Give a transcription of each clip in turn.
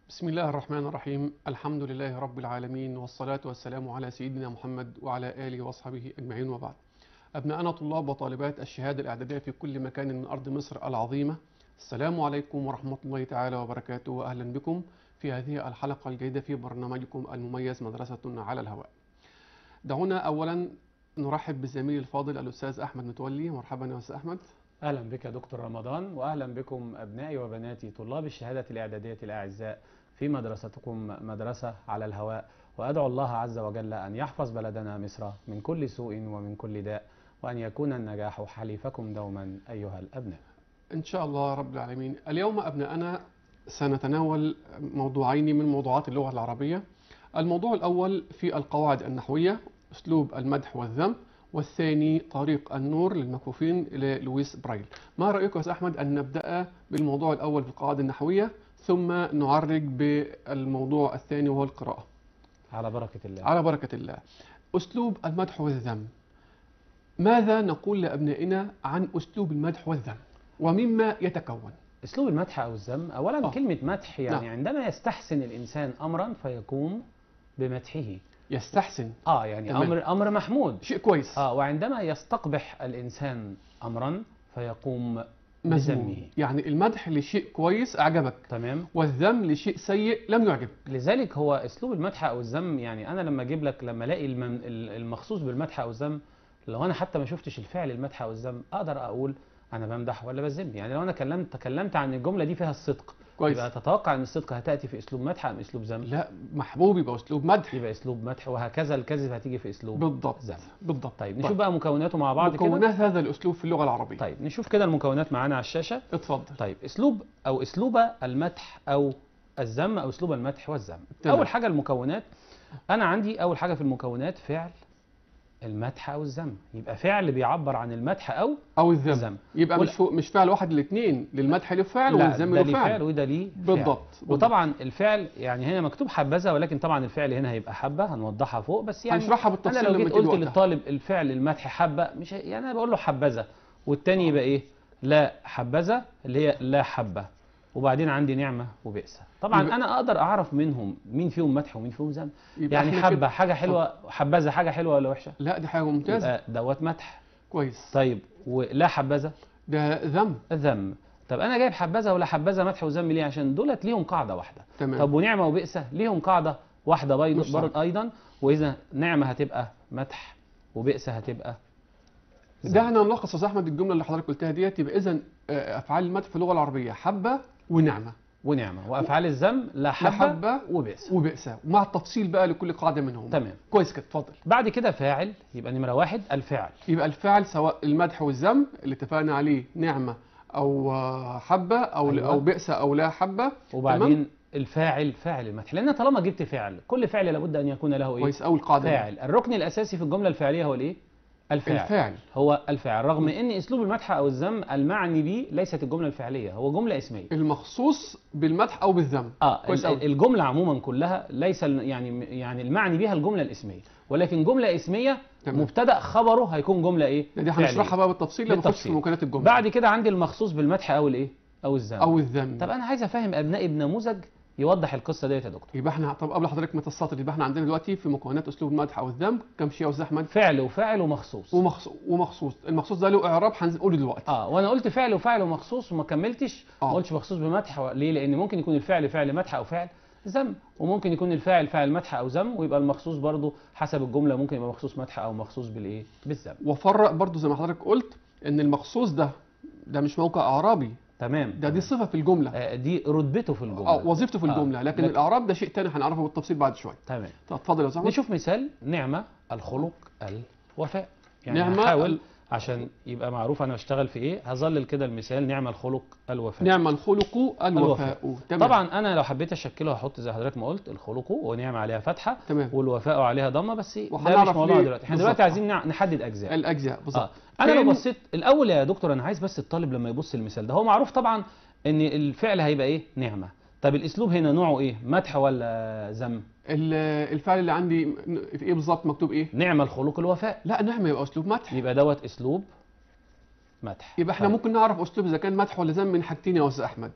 بسم الله الرحمن الرحيم الحمد لله رب العالمين والصلاة والسلام على سيدنا محمد وعلى آله وأصحابه أجمعين وبعد أبناءنا طلاب وطالبات الشهادة الإعدادية في كل مكان من أرض مصر العظيمة السلام عليكم ورحمة الله تعالى وبركاته وأهلا بكم في هذه الحلقة الجديدة في برنامجكم المميز مدرسة على الهواء دعونا أولا نرحب بالزميل الفاضل الأستاذ أحمد متولي مرحبا يا أستاذ أحمد اهلا بك يا دكتور رمضان واهلا بكم ابنائي وبناتي طلاب الشهاده الاعداديه الاعزاء في مدرستكم مدرسه على الهواء وادعو الله عز وجل ان يحفظ بلدنا مصر من كل سوء ومن كل داء وان يكون النجاح حليفكم دوما ايها الابناء. إن شاء الله رب العالمين اليوم أبناءنا سنتناول موضوعين من موضوعات اللغة العربية الموضوع الأول في القواعد النحوية أسلوب المدح والذم والثاني طريق النور للمكفوفين للويس برايل ما رأيك يا أستاذ أحمد أن نبدأ بالموضوع الأول في القواعد النحوية ثم نعرج بالموضوع الثاني وهو القراءة على بركه الله. على بركة الله أسلوب المدح والذم ماذا نقول لأبنائنا عن أسلوب المدح والذم ومما يتكون اسلوب المدح او الذم اولا آه. كلمه مدح يعني نعم. عندما يستحسن الانسان امرا فيقوم بمدحه. يستحسن اه يعني تمام. امر امر محمود. شيء كويس اه وعندما يستقبح الانسان امرا فيقوم مذموم بذمه. يعني المدح لشيء كويس أعجبك تمام والذم لشيء سيء لم يعجبك لذلك هو اسلوب المدح او الذم يعني انا لما اجيب لك لما الاقي المم- ال- المخصوص بالمدح او الذم لو انا حتى ما شفتش الفعل المدح او الذم اقدر اقول انا بمدح ولا بذم يعني لو انا كلمت تكلمت عن الجمله دي فيها الصدق كويس يبقى تتوقع ان الصدق هتاتي في اسلوب مدح ام اسلوب ذم لا محبوب يبقى أسلوب مدح يبقى اسلوب مدح وهكذا الكذب هتيجي في اسلوب بالضبط ذم بالضبط طيب نشوف بقى مكوناته مع بعض كده مكونات هذا الأسلوب في اللغة العربية طيب نشوف كده المكونات معانا على الشاشه اتفضل طيب اسلوب او اسلوب المدح او الذم او اسلوب المدح والذم تمام. اول حاجه المكونات انا عندي اول حاجه في المكونات فعل المدح او الذم يبقى فعل بيعبر عن المدح او أو الذم الذم يبقى ولا- مش فوق مش فعل واحد الاثنين للمدح له فعل لا والذم ده له ليه فعل فعل وده ليه فعل. بالضبط بالضبط. وطبعا الفعل يعني هنا مكتوب حبذا ولكن طبعا الفعل هنا هيبقى حبه هنوضحها فوق بس يعني هنشرحها انا بالتفصيل لو لما جيت تيجي قلت وقتها. للطالب الفعل المدح حبه مش هي- يعني انا بقول له حبذا والتاني يبقى ايه لا حبذا اللي هي لا حبه وبعدين عندي نعمه وبئس طبعا يبقى- انا اقدر اعرف منهم مين فيهم مدح ومين فيهم ذم يبقى يعني إحنا حبه كده- حاجه حلوه حبذا حاجه حلوه ولا وحشه لا دي حاجة ممتازة يبقى دوت مدح كويس طيب ولا حبذا ده ذم ذم طب انا جايب حبذا ولا حبذا مدح وذم ليه عشان دولت ليهم قاعده واحده تمام طب ونعمه وبئس ليهم قاعده واحده مش بيض صح. برضه ايضا واذا نعمه هتبقى مدح وبئس هتبقى ده احنا نلخص يا أستاذ احمد الجمله اللي حضرتك قلتها ديت يبقى اذا افعال المدح في اللغه العربيه حبه ونعمه ونعمه وافعال الذم لا لا حبه حبه وبئس وبئس ومع التفصيل بقى لكل قاعده منهم تمام كويس كده اتفضل بعد كده فاعل يبقى نمره واحد الفعل يبقى الفعل سواء المدح والذم اللي اتفقنا عليه نعمه او آه، حبه او أيوة. او بئس او لا حبه وبعدين الفاعل فاعل المدح لان طالما جبت فعل كل فعل لابد ان يكون له ايه كويس قوي القاعده دي. فاعل الركن الاساسي في الجمله الفعليه هو الايه الفاعل الفاعل هو الفاعل رغم ان اسلوب المدح او الذم المعني به ليست الجمله الفعليه هو جمله اسميه المخصوص بالمدح او بالذم اه كويس ال- أوي. الجمله عموما كلها ليس ال- يعني يعني المعني بها الجمله الاسميه ولكن جمله اسميه تمام. مبتدا خبره هيكون جمله ايه ده دي فعلية. هنشرحها بقى بالتفصيل لما نخش في بالتفصيل. مكونات الجمله بعد كده عندي المخصوص بالمدح او الايه او الذم او الذم طب انا عايز افهم ابنائي بنموذج يوضح القصه ديت يا دكتور يبقى احنا طب قبل حضرتك ما تستطرد يبقى احنا عندنا دلوقتي في مكونات اسلوب المدح او الذم كم شيء يا استاذ احمد فعل وفاعل ومخصوص ومخصوص ومخصوص المخصوص ده له اعراب هنقوله دلوقتي اه وانا قلت فعل وفاعل ومخصوص وما كملتش آه. ما قلتش مخصوص بمدح و- ليه لان ممكن يكون الفعل فعل مدح او فعل ذم وممكن يكون الفاعل فاعل مدح او ذم ويبقى المخصوص برضه حسب الجمله ممكن يبقى مخصوص مدح او مخصوص بالايه بالذم وفرق برضو زي ما حضرتك قلت ان المخصوص ده ده مش موقع اعرابي تمام ده دي صفه في الجمله آه، دي رتبته في الجمله اه وظيفته في آه، الجمله لكن لكن- الاعراب ده شيء تاني هنعرفه بالتفصيل بعد شويه تمام طب اتفضل يا استاذ احمد نشوف مثال نعمه الخلق الوفاء يعني نعمة هحاول ال- عشان يبقى معروف انا بشتغل في ايه هظلل كده المثال نعمه الخلق الوفاء نعم الخلق الوفاء تمام طبعا انا لو حبيت اشكله هحط زي حضرتك ما قلت الخلق ونعمه عليها فتحه تمام والوفاء عليها ضمه بس ده وهنعرف مش موضوع ليه دلوقتي احنا بالظبط. دلوقتي عايزين نع- نحدد اجزاء الاجزاء بالظبط اه انا لو فين- بصيت الاول يا دكتور انا عايز بس الطالب لما يبص المثال ده هو معروف طبعا ان الفعل هيبقى ايه نعمه طب الاسلوب هنا نوعه ايه مدح ولا ذم ال- الفعل اللي عندي م- في ايه بالظبط مكتوب ايه نعمه الخلق الوفاء لا نعمه يبقى اسلوب مدح يبقى دوت اسلوب مدح يبقى احنا طيب. ممكن نعرف اسلوب اذا كان مدح ولا ذم من حاجتين يا استاذ احمد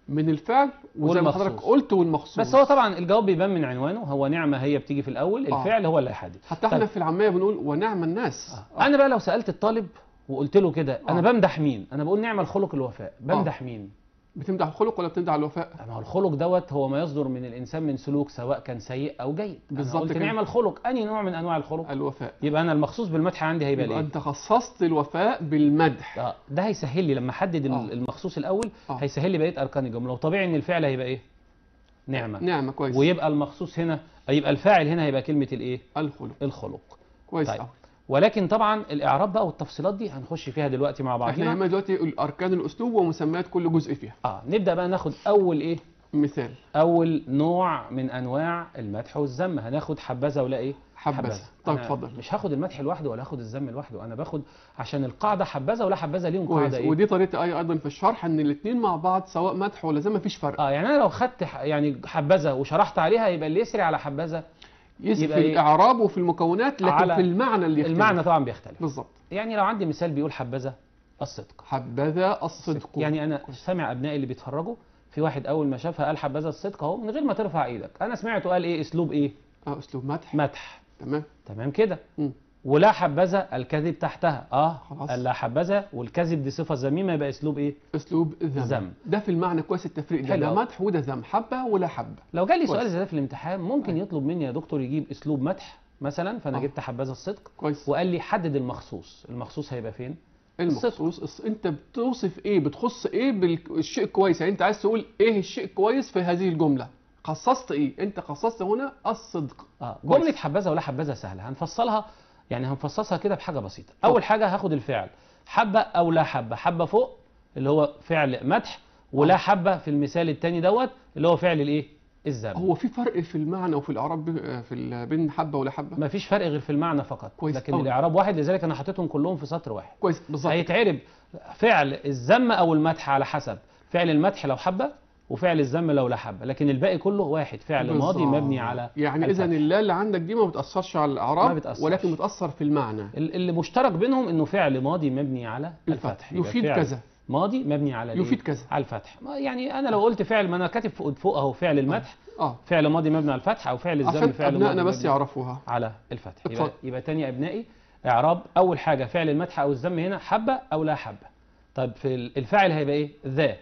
من الفعل وزي ما والمخصوص. حضرتك قلت والمخصوص بس هو طبعا الجواب بيبان من عنوانه هو نعمه هي بتيجي في الاول آه. الفعل هو اللي هيحدد حتى احنا طيب. في العاميه بنقول ونعم الناس آه. انا بقى لو سالت الطالب وقلت له كده انا آه. بمدح مين انا بقول نعم الخلق الوفاء بمدح مين بتمدح الخلق ولا بتمدح الوفاء ما هو الخلق دوت هو ما يصدر من الانسان من سلوك سواء كان سيء او جيد أنا بالظبط قلت كده. نعم الخلق انهي نوع من انواع الخلق الوفاء يبقى انا المخصوص بالمدح عندي هيبقى يبقى الايه انت خصصت الوفاء بالمدح اه ده هيسهل لي لما احدد ال- آه. المخصوص الاول آه. هيسهل لي بقيه اركان الجمله وطبيعي ان الفعل هيبقى ايه نعمه نعمه كويس ويبقى المخصوص هنا يبقى الفاعل هنا هيبقى كلمه الايه الخلق الخلق كويس طيب. طيب. ولكن طبعا الاعراب بقى والتفصيلات دي هنخش فيها دلوقتي مع احنا بعضنا يهمنا دلوقتي الاركان الاسلوب ومسميات كل جزء فيها اه نبدا بقى ناخد اول ايه مثال اول نوع من انواع المدح والذم هناخد حبذا ولا ايه حبذا طيب أنا اتفضل مش هاخد المدح لوحده ولا هاخد الذم لوحده انا باخد عشان القاعده حبذا ولا حبذا ليهم كويس قاعده ايه ودي طريقه اي ايضا في الشرح ان الاثنين مع بعض سواء مدح ولا زي ما فيش فرق اه يعني انا لو خدت ح- يعني حبذا وشرحت عليها يبقى اللي يسري على حبذا يس يبقى في إيه؟ الاعراب وفي المكونات لكن على في المعنى اللي يختلف. المعنى طبعا بيختلف بالظبط يعني لو عندي مثال بيقول حبذا الصدق حبذا الصدق يعني انا سامع ابنائي اللي بيتفرجوا في واحد اول ما شافها قال حبذا الصدق اهو من غير ما ترفع ايدك انا سمعته قال ايه اسلوب ايه اه اسلوب مدح مدح تمام تمام كده مم. ولا حبذا الكذب تحتها اه خلاص. قال لا حبذا والكذب دي صفه ذميمه يبقى اسلوب ايه اسلوب ذم ذم. ده في المعنى كويس التفريق ده حلو ده أوي. مدح وده ذم حبه ولا حبه لو جالي كويس. سؤال زي ده في الامتحان ممكن أيوة. يطلب مني يا دكتور يجيب اسلوب مدح مثلا فانا آه. جبت حبذا الصدق كويس وقال لي حدد المخصوص المخصوص هيبقى فين المخصوص الص- انت بتوصف ايه بتخص ايه بالشيء الكويس يعني انت عايز تقول ايه الشيء الكويس في هذه الجمله خصصت ايه انت خصصت هنا الصدق اه كويس. جمله حبذا ولا حبذا سهله هنفصلها يعني هنفصصها كده بحاجه بسيطه اول حاجه هاخد الفعل حبه او لا حبه حبه فوق اللي هو فعل مدح ولا آه. حبه في المثال الثاني دوت اللي هو فعل الايه الذم هو في فرق في المعنى وفي الاعراب ب- في ال- بين حبه ولا حبه ما فيش فرق غير في المعنى فقط كويس لكن أوي. الاعراب واحد لذلك انا حطيتهم كلهم في سطر واحد كويس بالظبط هيتعرب فعل الذم او المدح على حسب فعل المدح لو حبه وفعل الذم لو لا حبه لكن الباقي كله واحد فعل ماضي بالظبط. مبني على يعني اذا الفتح. اللا اللي عندك دي ما بتاثرش على ما الاعراب بتأثرش. ولكن بتاثر في المعنى ال- اللي مشترك بينهم انه فعل ماضي مبني على الفتح يبقى يفيد فعل كذا ماضي مبني على الإيه؟ يفيد كذا على الفتح ما يعني انا لو قلت فعل ما انا كاتب فوق فوق اهو فعل المدح اه فعل ماضي مبني على الفتح او فعل الذم عشان فعل ابنائنا ماضي بس مبني يعرفوها على الفتح يبقى, اتفضل. يبقى تاني يا ابنائي اعراب اول حاجه فعل المدح او الذم هنا حبه او لا حبه طيب في ال- الفاعل هيبقى ايه ذا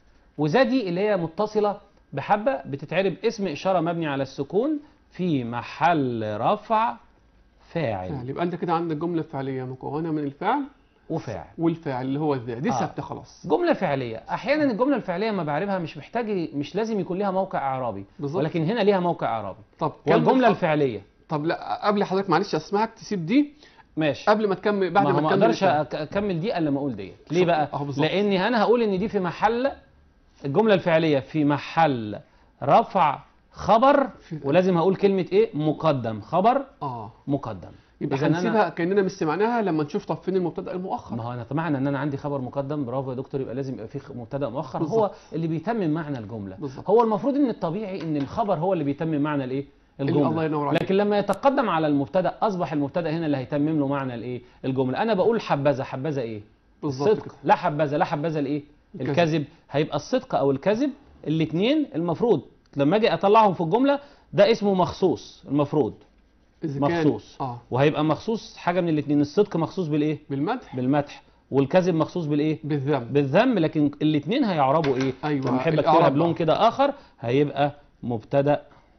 وذا دي اللي هي متصله بحبه بتتعرب اسم اشاره مبني على السكون في محل رفع فاعل فعل يبقى انت كده عندك جمله فعليه مكونه من الفعل وفاعل والفاعل اللي هو الذا دي آه. ثابته خلاص جمله فعليه احيانا الجمله الفعليه ما بعربها مش محتاج مش لازم يكون ليها موقع اعرابي بالظبط ولكن هنا ليها موقع اعرابي طب كمل والجمله خط- الفعليه طب لا قبل حضرتك معلش اسمعك تسيب دي ماشي قبل ما تكمل بعد ما, ما, هو ما تكمل اقدرش الفعل. أك- اكمل دي الا لما اقول ديت ليه شوف، بقى أهو بالظبط. لاني انا هقول ان دي في محل الجمله الفعليه في محل رفع خبر في- ولازم هقول كلمه ايه مقدم خبر اه مقدم يبقى إذن أنا- هنسيبها كاننا مش سمعناها لما نشوف طب فين المبتدا المؤخر ما هو انا معنى ان انا عندي خبر مقدم برافو يا دكتور يبقى لازم يبقى في خ- مبتدا مؤخر هو بالظبط. اللي بيتمم معنى الجمله بالظبط. هو المفروض ان الطبيعي ان الخبر هو اللي بيتمم معنى الايه اللي الجمله الله ينور عليك لكن لما يتقدم على المبتدا اصبح المبتدا هنا اللي هيتمم له معنى الايه الجمله انا بقول حبذا حبذا ايه بالظبط الصدق كده لا حبذا لا حبذا الايه الكذب. الكذب هيبقى الصدق او الكذب الاثنين المفروض لما اجي اطلعهم في الجمله ده اسمه مخصوص المفروض اذا كان مخصوص. اه وهيبقى مخصوص حاجه من الاثنين الصدق مخصوص بالايه بالمدح بالمدح والكذب مخصوص بالايه بالذم بالذم لكن الاثنين هيعربوا ايه أيوة، لما احب الإعراب اكتبها بقى. بلون كده اخر هيبقى مبتدا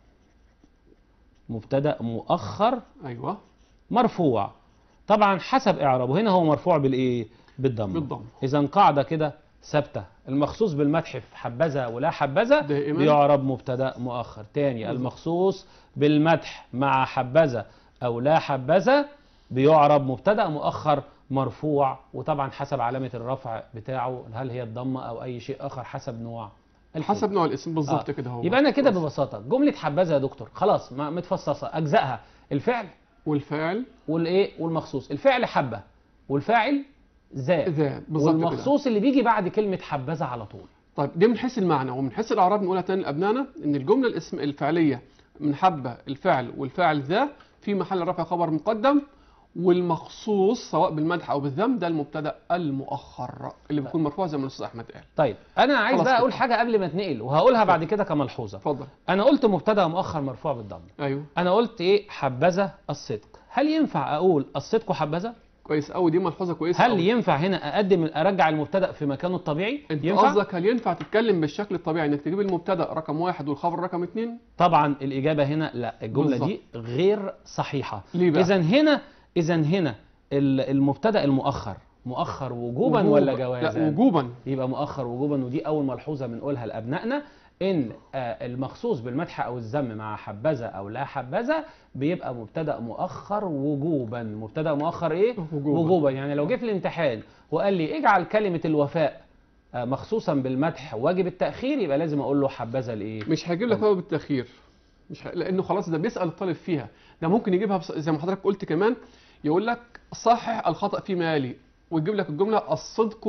مبتدا مؤخر ايوه مرفوع طبعا حسب اعرابه هنا هو مرفوع بالايه بالضم بالضم اذا قاعده كده ثابته المخصوص بالمدح في حبذا ولا حبذا دائما بيعرب مبتدا مؤخر تاني بالظبط. المخصوص بالمدح مع حبذا او لا حبذا بيعرب مبتدا مؤخر مرفوع وطبعا حسب علامه الرفع بتاعه هل هي الضمه او اي شيء اخر حسب نوع الفعل. حسب نوع الاسم بالظبط آه. كده هو يبقى انا كده خلاص. ببساطه جمله حبذا يا دكتور خلاص ما متفصصه اجزائها الفعل والفاعل والايه والمخصوص الفعل حبه والفاعل ذا ذا بالظبط كده والمخصوص اللي بيجي بعد كلمه حبذا على طول طيب دي من حيث المعنى ومن حيث الاعراب نقولها تاني لابنائنا ان الجمله الاسم الفعليه من حبه الفعل والفاعل ذا في محل رفع خبر مقدم والمخصوص سواء بالمدح او بالذم ده المبتدا المؤخر اللي بيكون مرفوع زي ما الاستاذ احمد قال طيب انا عايز خلاص بقى كده. اقول حاجه قبل ما اتنقل وهقولها بعد كده كملحوظه اتفضل انا قلت مبتدا مؤخر مرفوع بالضم ايوه انا قلت ايه حبذا الصدق هل ينفع اقول الصدق حبذا كويس قوي دي ملحوظه كويسه هل أوي. ينفع هنا اقدم ارجع المبتدا في مكانه الطبيعي انت ينفع قصدك هل ينفع تتكلم بالشكل الطبيعي انك تجيب المبتدا رقم واحد والخبر رقم اثنين طبعا الاجابه هنا لا الجمله بالظبط. دي غير صحيحه ليه بقى؟ اذا هنا اذا هنا ال- المبتدا المؤخر مؤخر وجوبا وجوب- ولا لا جوازا وجوبا يبقى مؤخر وجوبا ودي اول ملحوظه بنقولها لابنائنا ان آه، المخصوص بالمدح او الذم مع حبذا او لا حبذا بيبقى مبتدا مؤخر وجوبا مبتدا مؤخر ايه وجوبا. وجوبا يعني لو جه في الامتحان وقال لي اجعل كلمه الوفاء آه، مخصوصا بالمدح واجب التاخير يبقى لازم اقول له حبذا الايه مش هيجيب لك باب التاخير مش ه... لانه خلاص ده بيسال الطالب فيها ده ممكن يجيبها بص... زي ما حضرتك قلت كمان يقول لك صحح الخطا فيما يلي ويجيب لك الجمله الصدق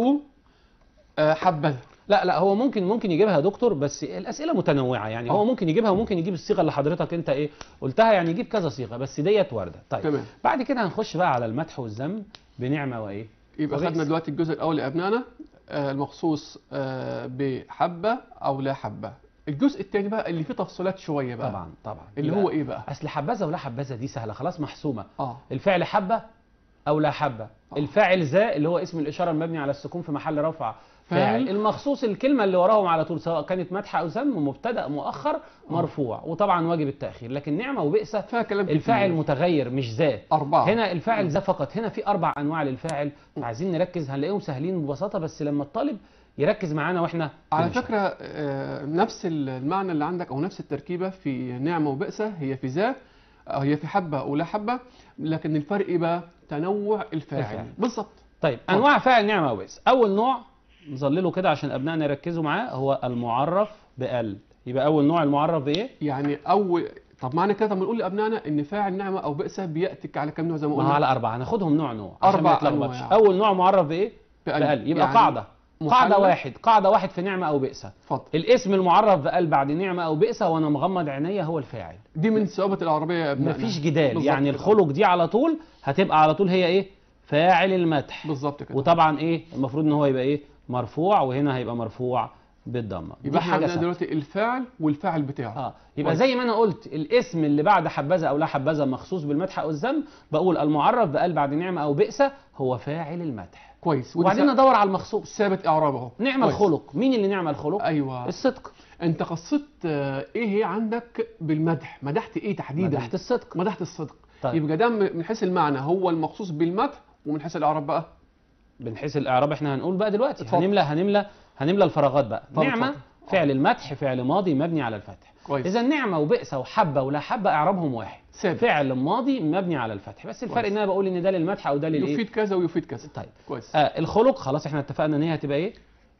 آه، حبذا لا لا هو ممكن ممكن يجيبها يا دكتور بس الاسئله متنوعه يعني هو آه. ممكن يجيبها وممكن يجيب الصيغه اللي حضرتك انت ايه قلتها يعني يجيب كذا صيغه بس ديت وارده طيب تمام بعد كده هنخش بقى على المدح والذم بنعمه وايه يبقى كويس. خدنا دلوقتي الجزء الاول لابنائنا آه، المخصوص آه، بحبه او لا حبه الجزء الثاني بقى اللي فيه تفصيلات شويه بقى طبعا طبعا اللي يبقى هو ايه بقى اصل حبذا ولا حبذا دي سهله خلاص محسومه اه الفعل حبه او لا حبه آه. الفاعل ذا اللي هو اسم الاشاره المبني على السكون في محل رفع فاعل فاعل. المخصوص الكلمه اللي وراهم على طول سواء كانت مدح او ذم مبتدا مؤخر مرفوع وطبعا واجب التاخير لكن نعمه وبئس فيها كلام كتير. الفاعل متغير مش ذات اربعه هنا الفاعل ذا فقط هنا في اربع انواع للفاعل فعايزين نركز هنلاقيهم سهلين ببساطه بس لما الطالب يركز معانا واحنا على بنشرح. فكرة آه، نفس المعنى اللي عندك أو نفس التركيبة في نعمة وبئسة هي في ذا أو هي في حبة ولا حبة لكن الفرق إيه بقى تنوع الفاعل الفاعل. بالظبط طيب انواع فاعل نعمه وبئس اول نوع نظلله كده عشان ابنائنا يركزوا معاه هو المعرف بال يبقى اول نوع المعرف بايه يعني أول طب معنى كده طب نقول لأبنائنا إن فاعل نعمة أو بئسة بيأتي على كم نوع زي ما ما هو قلنا على اربعه هناخدهم نوع نوع عشان أربع ما يتلخبطش أنواع. اول نوع معرف بايه بقل. بال يبقى يعني قاعده قاعده محلى. واحد قاعده واحد في نعمه او بئسه اتفضل الاسم المعرف بال بعد نعمه او بئسه وانا مغمض عينيا هو الفاعل دي من ثوابت العربية يا أبنائنا مفيش جدال بالظبط يعني كده. الخلق دي على طول هتبقى على طول هي ايه فاعل المدح بالظبط كده وطبعا ايه المفروض ان هو يبقى ايه مرفوع وهنا هيبقى مرفوع بالضمه دي يبقى احنا حاجه عندنا سهله دلوقتي الفاعل والفاعل بتاعه اه يبقى كويس. زي ما انا قلت الاسم اللي بعد حبذا او لا حبذا مخصوص بالمدح او الذم بقول المعرف بقال بعد نعمه او بئسه هو فاعل المدح كويس ودي وبعدين ثابت- ندور على المخصوص ثابت إعرابه أهو نعم كويس. الخلق مين اللي نعم الخلق أيوه الصدق أنت قصت آه، إيه هي عندك بالمدح مدحت إيه تحديدا مدحت الصدق مدحت الصدق طيب. يبقى ده من حيث المعنى هو المخصوص بالمدح ومن حيث الاعراب بقى من حيث الاعراب احنا هنقول بقى دلوقتي اتفضل. هنملى هنملى هنملى الفراغات بقى اتفضل، نعمه اتفضل. فعل المدح فعل ماضي مبني على الفتح كويس اذا نعمه وبئسه وحبه ولا حبه اعرابهم واحد ثابت فعل ماضي مبني على الفتح بس الفرق كويس. ان انا بقول ان ده للمدح او ده للايه يفيد كذا ويفيد كذا طيب كويس آه الخلق خلاص احنا اتفقنا ان هي هتبقى ايه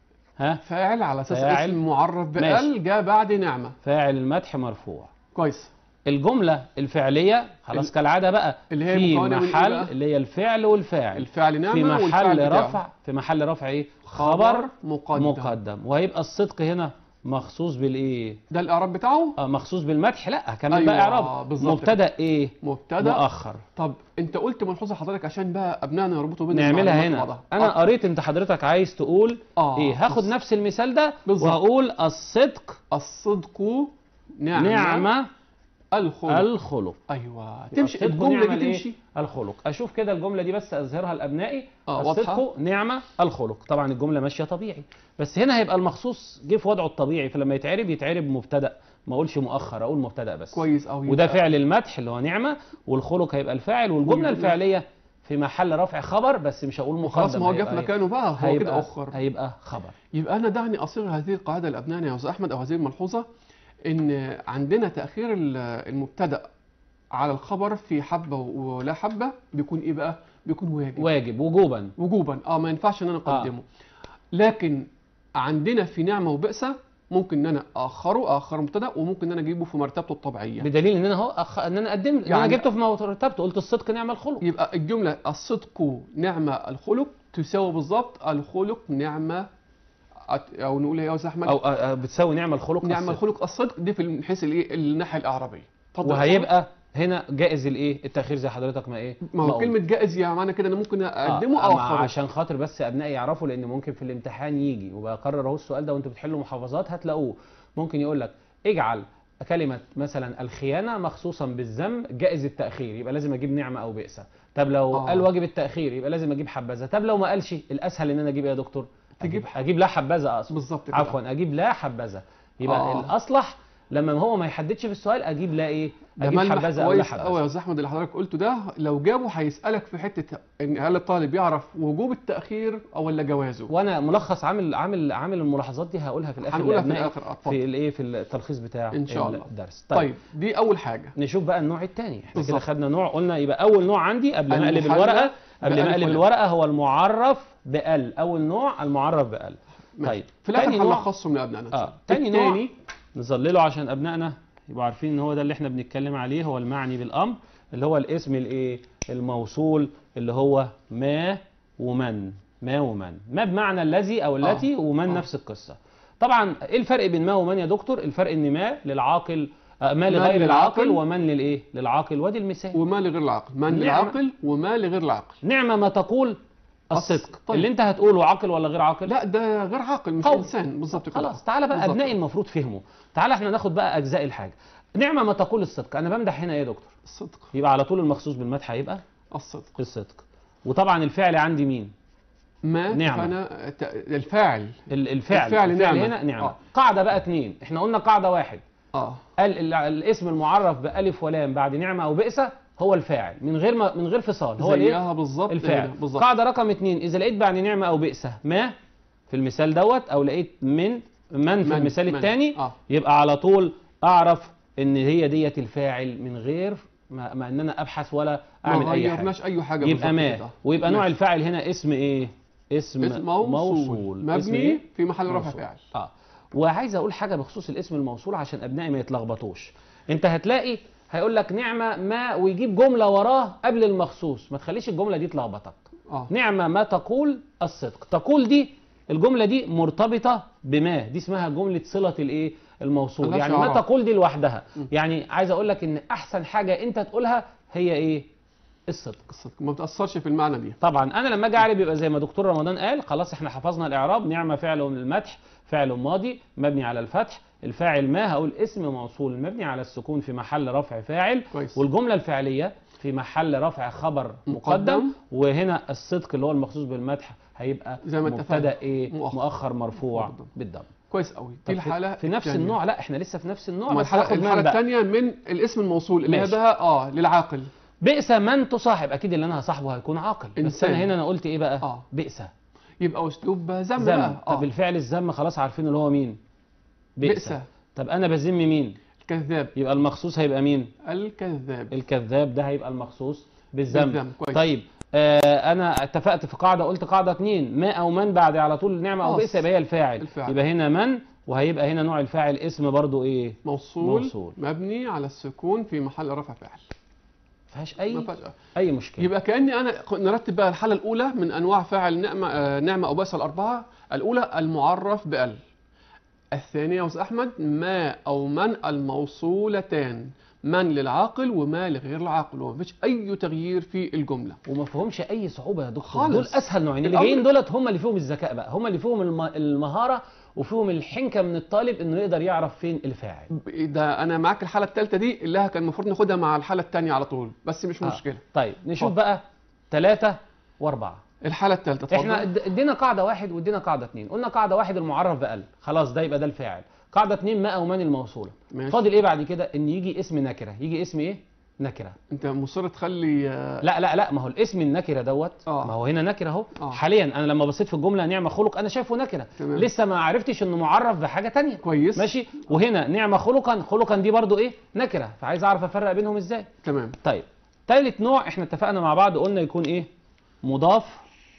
ها فاعل على اساس فاعل. اسم معرف ماشي. بقال جاء بعد نعمه فاعل المدح مرفوع كويس الجمله الفعليه خلاص ال- كالعاده بقى اللي هي في مكونة من إيه محل بقى؟ اللي هي الفعل والفاعل الفعل نعمه في والفعل محل بتاعه. رفع في محل رفع ايه خبر مقدم, مقدم وهيبقى الصدق هنا مخصوص بالايه ده الاعراب بتاعه آه مخصوص بالمدح لا كمان أيوة، بقى اعراب بالظبط مبتدا ايه مبتدا مؤخر طب انت قلت ملحوظه حضرتك عشان بقى ابنائنا يربطوا بين نعملها المعلومات هنا ببعضها. انا آه. قريت انت حضرتك عايز تقول آه. ايه هاخد بص. نفس المثال ده بالظبط. وهقول الصدق الصدق نعمه, نعمه الخلق الخلق ايوه يبقى تمشي الصدق الجمله نعمة دي الإيه؟ تمشي الخلق اشوف كده الجمله دي بس اظهرها لابنائي آه، واضحة. الصدق نعمه الخلق طبعا الجمله ماشيه طبيعي بس هنا هيبقى المخصوص جه في وضعه الطبيعي فلما يتعرب يتعرب مبتدا ما اقولش مؤخر اقول مبتدا بس كويس قوي وده فعل المدح اللي هو نعمه والخلق هيبقى الفاعل والجمله والجملة- الفعليه في محل رفع خبر بس مش هقول مقدم خلاص ما هو جه في هيبقى إيه؟ مكانه بقى هو كده هيبقى اخر هيبقى خبر يبقى انا دعني اصيغ هذه القاعده لابنائنا يا استاذ احمد او هذه الملحوظه ان عندنا تاخير ال- المبتدا على الخبر في حبه ولا حبه بيكون ايه بقى بيكون واجب واجب وجوبا وجوبا اه ما ينفعش ان انا اقدمه لكن عندنا في نعمه وبئسه ممكن ان انا اخره اخر مبتدا وممكن ان انا اجيبه في مرتبته الطبيعيه بدليل ان انا اهو أخ... ان انا قدم يعني انا يعني- جبته في مرتبته قلت الصدق نعمه الخلق يبقى الجمله الصدق نعمه الخلق تساوي بالظبط الخلق نعمه أت- او نقول ايه يا استاذ احمد او آه، آه، بتساوي نعمه الخلق نعمه الصدق. الخلق الصدق دي في من حيث الايه الناحيه الاعرابيه اتفضل يا وهيبقى هنا جائز الايه التاخير زي حضرتك ما ايه ما ما هو قلت. كلمه جائز يعني معنى كده انا ممكن اقدمه آه، او مع- اخره عشان خاطر بس ابنائي يعرفوا لان ممكن في الامتحان يجي وبكرر اهو السؤال ده وانتوا بتحلوا محافظات هتلاقوه ممكن يقول لك اجعل كلمة مثلا الخيانة مخصوصا بالذم جائز التأخير يبقى لازم اجيب نعمة او بئسة طب لو آه. قال واجب التأخير يبقى لازم اجيب حبذا طب لو ما قالش الاسهل ان انا اجيب ايه يا دكتور تجيب اجيب, أجيب لا حبذا اقصد بالظبط كده. عفوا اجيب لا حبذا يبقى آه. الاصلح لما هو ما يحددش في السؤال اجيب لا ايه ده اجيب ملمح حبذا او لا كويس قوي حبذا يا استاذ احمد اللي حضرتك قلته ده لو جابه هيسالك في حته ان هل الطالب يعرف وجوب التاخير او ولا جوازه وانا ملخص عامل عامل عامل الملاحظات دي هقولها في الاخر هنقولها في لأبنائي الاخر اتفضل في الايه في التلخيص بتاع إن شاء الله. الدرس طيب. طيب, دي اول حاجه نشوف بقى النوع الثاني احنا كده بالظبط. خدنا نوع قلنا يبقى اول نوع عندي قبل ما اقلب المحلى الورقه قبل بألف ما اقلب ولام. الورقه هو المعرف بال اول نوع المعرف بال ماشي. طيب في الاخر تاني نوع هنلخصهم لابنائنا إن شاء اه الله. تاني نوع التاني نظلله عشان ابنائنا يبقوا عارفين ان هو ده اللي احنا بنتكلم عليه هو المعني بالامر اللي هو الاسم الايه الموصول اللي هو ما ومن ما ومن ما بمعنى الذي او التي ومن آه. نفس القصه طبعا ايه الفرق بين ما ومن يا دكتور الفرق ان ما للعاقل آه، ما لغير للعاقل. العاقل ومن للايه للعاقل وادي المثال وما لغير العقل من نعم. للعاقل وما لغير العقل نعمه ما تقول الصدق طيب. اللي انت هتقوله عاقل ولا غير عاقل لا ده غير عاقل مش قول. انسان بالظبط كده خلاص تعالى بقى بالظبط. ابنائي المفروض فهموا تعالى احنا ناخد بقى اجزاء الحاجه نعمه ما تقول الصدق انا بمدح هنا ايه يا دكتور الصدق يبقى على طول المخصوص بالمدح هيبقى الصدق الصدق وطبعا الفعل عندي مين ما نعمة. فانا ت- الفاعل ال- الفعل الفعل نعمة. هنا نعمه آه. قاعده بقى اتنين احنا قلنا قاعده واحد اه ال ال الاسم المعرف بالف ولام بعد نعمه او بئسه هو الفاعل من غير ما من غير فصال هو الايه زيها بالظبط الفعل هنا، بالظبط قاعده رقم اتنين اذا لقيت بعد نعمه او بئسه ما في المثال دوت او لقيت من من في من- المثال من. الثاني اه يبقى على طول اعرف ان هي ديت الفاعل من غير ما, ما ان انا ابحث ولا اعمل ما اي حاجه غيرناش اي حاجه يبقى بالظبط ما كده. ويبقى نوع ماشي. الفاعل هنا اسم ايه اسم, اسم موصول, اسم مبني إيه؟ في محل رفع موصول. فاعل اه وعايز اقول حاجه بخصوص الاسم الموصول عشان ابنائي ما يتلخبطوش انت هتلاقي هيقول لك نعمه ما ويجيب جمله وراه قبل المخصوص ما تخليش الجمله دي تلخبطك اه نعمه ما تقول الصدق تقول دي الجمله دي مرتبطه بما دي اسمها جمله صله الايه الموصول ملهاش يعني ما إعراب. تقول دي لوحدها م. يعني عايز اقول لك ان احسن حاجه انت تقولها هي ايه الصدق الصدق ما بتاثرش في المعنى دي طبعا انا لما اجي اعرب يبقى زي ما دكتور رمضان قال خلاص احنا حفظنا الاعراب نعمه فعل المدح فعل ماضي مبني على الفتح الفاعل ما هقول اسم موصول مبني على السكون في محل رفع فاعل كويس والجمله الفعليه في محل رفع خبر مقدم, مقدم. وهنا الصدق اللي هو المخصوص بالمدح هيبقى زي ما اتفقنا. مبتدا ايه مؤخر. مؤخر مرفوع مقدم. بالضم كويس قوي طب دي الحاله في نفس التانية. النوع لا احنا لسه في نفس النوع ما بس الحاله هاخد الحاله من بقى الثانيه من الاسم الموصول اللي هي ماشي. بقى اه للعاقل بئس من تصاحب اكيد اللي انا هصاحبه هيكون عاقل بس إنسان. انا هنا انا قلت ايه بقى اه بئس يبقى اسلوب ذم ذم بقى طب اه الفعل الذم خلاص عارفين اللي هو مين بئس بئس طب انا بذم مين الكذاب يبقى المخصوص هيبقى مين الكذاب الكذاب ده هيبقى المخصوص بالذم بالذم كويس طيب آه انا اتفقت في قاعده قلت قاعده اتنين ما او من بعد على طول نعمه او خلاص. بئس يبقى هي الفاعل. الفاعل. يبقى هنا من وهيبقى هنا نوع الفاعل اسم برضو ايه موصول, موصول. مبني على السكون في محل رفع فاعل فيهاش ما اي فيهاش اي مشكله يبقى كاني انا نرتب بقى الحاله الاولى من انواع فاعل نعمه آه، نعمه او بأس الاربعه الاولى المعرف بال الثانيه يا استاذ احمد ما او من الموصولتان من للعاقل وما لغير العاقل ومفيش اي تغيير في الجمله وما فيهمش اي صعوبه يا دكتور خالص. دول اسهل نوعين اللي الأمر- جايين دولت هم اللي فيهم الذكاء بقى هم اللي فيهم الم- المهاره وفيهم الحنكه من الطالب انه يقدر يعرف فين الفاعل ده انا معاك الحاله الثالثه دي اللي كان المفروض ناخدها مع الحاله الثانيه على طول بس مش آه. مشكله طيب نشوف اتفضل. بقى ثلاثة وأربعة الحاله الثالثه اتفضل احنا اد- ادينا قاعدة واحد وادينا قاعدة اتنين قلنا قاعدة واحد المعرف بأقل خلاص ده يبقى ده الفاعل قاعدة اتنين ما أو من الموصولة ماشي. فاضل ايه بعد كده ان يجي اسم نكرة يجي اسم ايه نكرة انت مصر تخلي آه، لا لا لا ما هو الاسم النكرة دوت آه. ما هو هنا نكرة اهو آه. حاليا انا لما بصيت في الجملة نعمة خلق انا شايفه نكرة تمام. لسه ما عرفتش انه معرف بحاجة تانية كويس ماشي وهنا نعمة خلقا خلقا دي برضو ايه نكرة فعايز اعرف افرق بينهم ازاي تمام طيب تالت نوع احنا اتفقنا مع بعض قلنا يكون ايه مضاف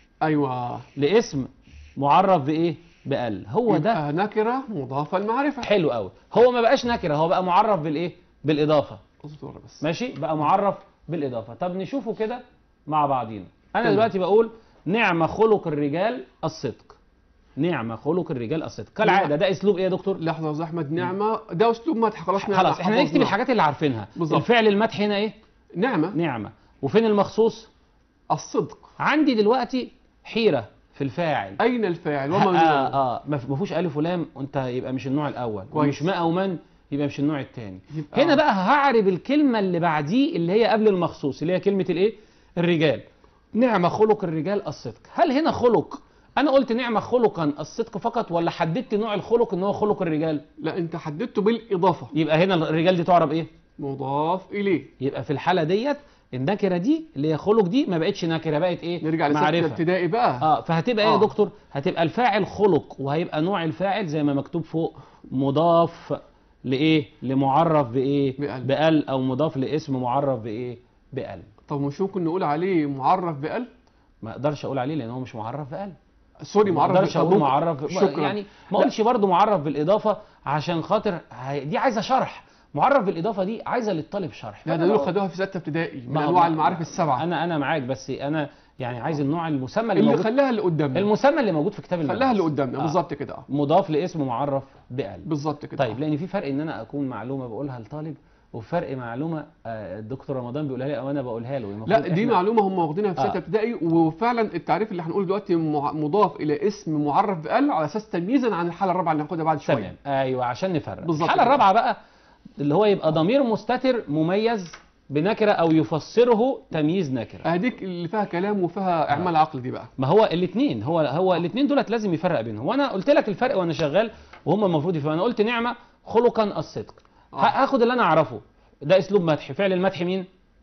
ايوه لاسم معرف بايه بال هو ده يبقى نكره مضافه المعرفه حلو قوي هو ما بقاش نكره هو بقى معرف بالايه بالاضافه اصبر بس ماشي بقى معرف بالاضافه طب نشوفه كده مع بعضينا انا تمام. دلوقتي بقول نعم خلق الرجال الصدق نعمه خلق الرجال الصدق كالعاده ده اسلوب ايه يا دكتور لحظه يا استاذ احمد نعمه ده اسلوب مدح خلاص خلاص احنا نكتب الحاجات اللي عارفينها بالظبط. الفعل المدح هنا ايه نعمه نعمه وفين المخصوص الصدق عندي دلوقتي حيره في الفاعل اين الفاعل اه وما النوع؟ اه ما ما فيهوش الف ولام وانت يبقى مش النوع الاول كويس. ومش ما ومن يبقى مش النوع الثاني يبقى- هنا بقى هعرب الكلمه اللي بعديه اللي هي قبل المخصوص اللي هي كلمه الايه الرجال نعمه خلق الرجال الصدق هل هنا خلق انا قلت نعمه خلقا الصدق فقط ولا حددت نوع الخلق ان هو خلق الرجال لا انت حددته بالاضافه يبقى هنا الرجال دي تعرب ايه مضاف اليه يبقى في الحاله ديت النكره دي اللي هي خلق دي ما بقتش نكره بقت ايه نرجع لسته معرفه ابتدائي بقى اه فهتبقى ايه يا آه. دكتور هتبقى الفاعل خلق وهيبقى نوع الفاعل زي ما مكتوب فوق مضاف لايه لمعرف بايه بأل. بال او مضاف لاسم معرف بايه بال طب مش ممكن نقول عليه معرف بال ما اقدرش اقول عليه لان هو مش معرف بال سوري ما معرف اقدرش بال. اقول ممكن- معرف شكرا يعني ما اقولش برضه معرف بالاضافه عشان خاطر هي- دي عايزه شرح معرف بالاضافه دي عايزه للطالب شرح لا ده دول خدوها في سته ابتدائي من ما هو- انواع ما- المعارف السبعه انا انا معاك بس انا يعني عايز النوع المسمى اللي, اللي موجود خلاها اللي قدامنا المسمى اللي موجود في كتاب خلاها المدرسة. اللي قدامنا آه. بالظبط كده اه مضاف لاسم معرف بال بالظبط كده طيب لان في فرق ان انا اكون معلومه بقولها لطالب وفرق معلومه آه، الدكتور رمضان بيقولها لي او انا بقولها له المفروض لا دي إحنا- معلومه هم واخدينها في آه. سته ابتدائي وفعلا التعريف اللي هنقوله دلوقتي مع- مضاف الى اسم معرف بال على اساس تمييزا عن الحاله الرابعه اللي هناخدها بعد شويه تمام ايوه عشان نفرق بالظبط الحاله كده. الرابعه بقى اللي هو يبقى ضمير مستتر مميز بنكره او يفسره تمييز نكره اديك اللي فيها كلام وفيها اعمال عقل دي بقى ما هو الاثنين هو هو الاثنين دولت لازم يفرق بينهم وانا قلت لك الفرق وانا شغال وهم المفروض يفرقوا انا قلت نعمه خلقا الصدق آه. ه- هاخد اللي انا اعرفه ده اسلوب مدح فعل المدح مين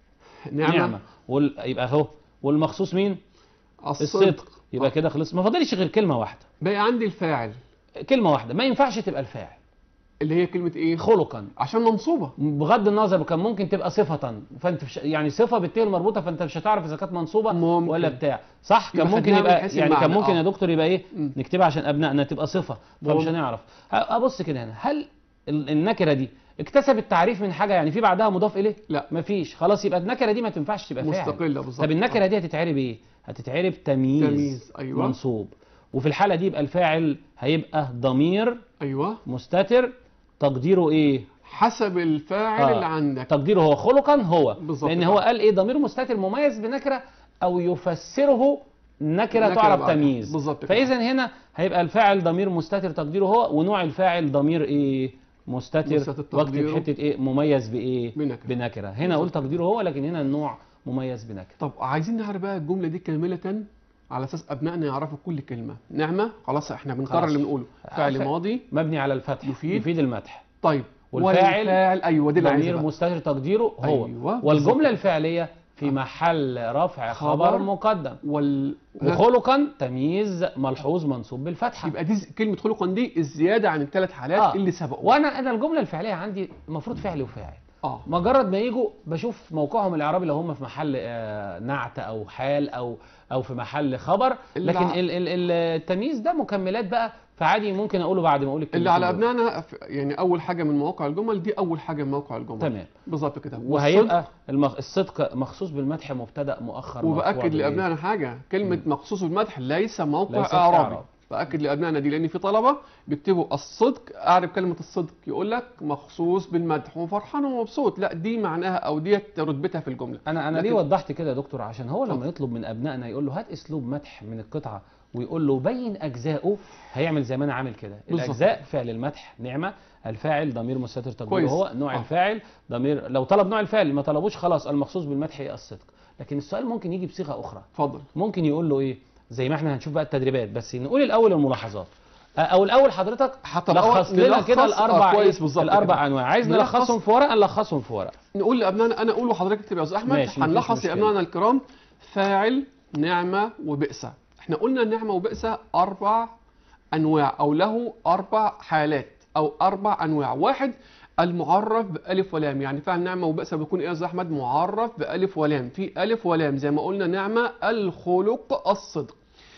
نعمه, نعمه وال... يبقى اهو والمخصوص مين الصدق الصدق يبقى كده خلص ما فاضلش غير كلمه واحده بقى عندي الفاعل كلمه واحده ما ينفعش تبقى الفاعل اللي هي كلمه ايه خلقا عشان منصوبه بغض النظر كان ممكن تبقى صفة فانت فش يعني صفة بالتاء المربوطة فانت مش هتعرف اذا كانت منصوبة ممكن. ولا بتاع صح كان يبقى ممكن خدناها من يبقى حيث يعني كان المعنى، ممكن آه. يا دكتور يبقى ايه مم. نكتبها عشان ابنائنا تبقى صفة فمش ممكن. هنعرف ه- ابص كده هنا هل ال- النكرة دي اكتسبت تعريف من حاجة يعني في بعدها مضاف اليه لا مفيش خلاص يبقى النكرة دي ما تنفعش تبقى فاعل مستقله بالظبط طب النكرة دي هتتعرب ايه هتتعرب تمييز, تمييز ايوه منصوب وفي الحالة دي يبقى الفاعل هيبقى ضمير ايوه مستتر تقديره ايه حسب الفاعل آه. اللي عندك تقديره هو خلقا هو بالظبط لان كده. هو قال ايه ضمير مستتر مميز بنكره او يفسره نكره نكرة تعرف بعدها. تمييز بالظبط كده. فاذا هنا هيبقى الفاعل ضمير مستتر تقديره هو ونوع الفاعل ضمير ايه مستتر مستتر واكتب تقديره. حته ايه مميز بايه بنكره بنكره هنا اقول تقديره هو لكن هنا النوع مميز بنكره طب عايزين نعرف بقى الجمله دي كامله على اساس ابنائنا يعرفوا كل كلمه نعمه خلاص احنا بنكرر خلاص. اللي بنقوله فعل ف- ماضي مبني على الفتح يفيد. يفيد المدح طيب والفاعل والفاعل ايوه دي اللي عايزها ضمير بقى. مستتر تقديره هو أيوة، والجمله بالظبط. الفعليه في محل رفع خبر خبر. مقدم وال وخلقا تمييز ملحوظ منصوب بالفتحه يبقى دي ز- كلمه خلقا دي الزياده عن الثلاث حالات آه. اللي سبقوا وانا انا الجمله الفعليه عندي المفروض فعل وفاعل اه مجرد ما يجوا بشوف موقعهم الاعرابي لو هم في محل آه، نعت او حال او او في محل خبر اللي لكن ع- ال- ال- ال- التمييز ده مكملات بقى فعادي ممكن اقوله بعد ما اقول اللي على الكلمتين دول. ابنائنا ف- يعني اول حاجه من مواقع الجمل دي اول حاجه من مواقع الجمل تمام بالظبط كده وهيبقى المخ... الصدق مخصوص بالمدح مبتدا مؤخر مرفوع وباكد بإيه؟ لابنائنا حاجه كلمه مخصوص بالمدح ليس موقع ليست اعرابي إعراب. باكد لابنائنا دي لان في طلبه بيكتبوا الصدق اعرب كلمه الصدق يقول لك مخصوص بالمدح وفرحان ومبسوط لا دي معناها او ديت رتبتها في الجمله انا انا ليه لكن- وضحت كده يا دكتور عشان هو لما اتفضل. يطلب من ابنائنا يقول له هات اسلوب مدح من القطعه ويقول له بين اجزائه هيعمل زي ما انا عامل كده بالظبط. الاجزاء فعل المدح نعمه الفاعل ضمير مستتر تقديره كويس. هو نوع آه. الفاعل ضمير لو طلب نوع الفاعل ما طلبوش خلاص المخصوص بالمدح هي الصدق لكن السؤال ممكن يجي بصيغه اخرى اتفضل ممكن يقول له ايه زي ما احنا هنشوف بقى التدريبات بس نقول الاول الملاحظات آه، او الاول حضرتك حتى لخص الأول لنا كده نلخص- الاربع آه كويس إيه؟ بالظبط الاربع كده. انواع عايز نلخص- نلخصهم في ورقه نلخصهم في ورقه نقول لابنائنا انا اقول وحضرتك اكتب يا استاذ احمد ماشي، مفيش هنلخص مشكلة. يا ابنائنا الكرام فاعل نعمه وبئس احنا قلنا نعمه وبئس اربع انواع او له اربع حالات او اربع انواع واحد المعرف بألف ولام يعني فعل نعمة وبئس بيكون ايه يا استاذ احمد معرف بألف ولام في ألف ولام زي ما قلنا نعمة الخلق الصدق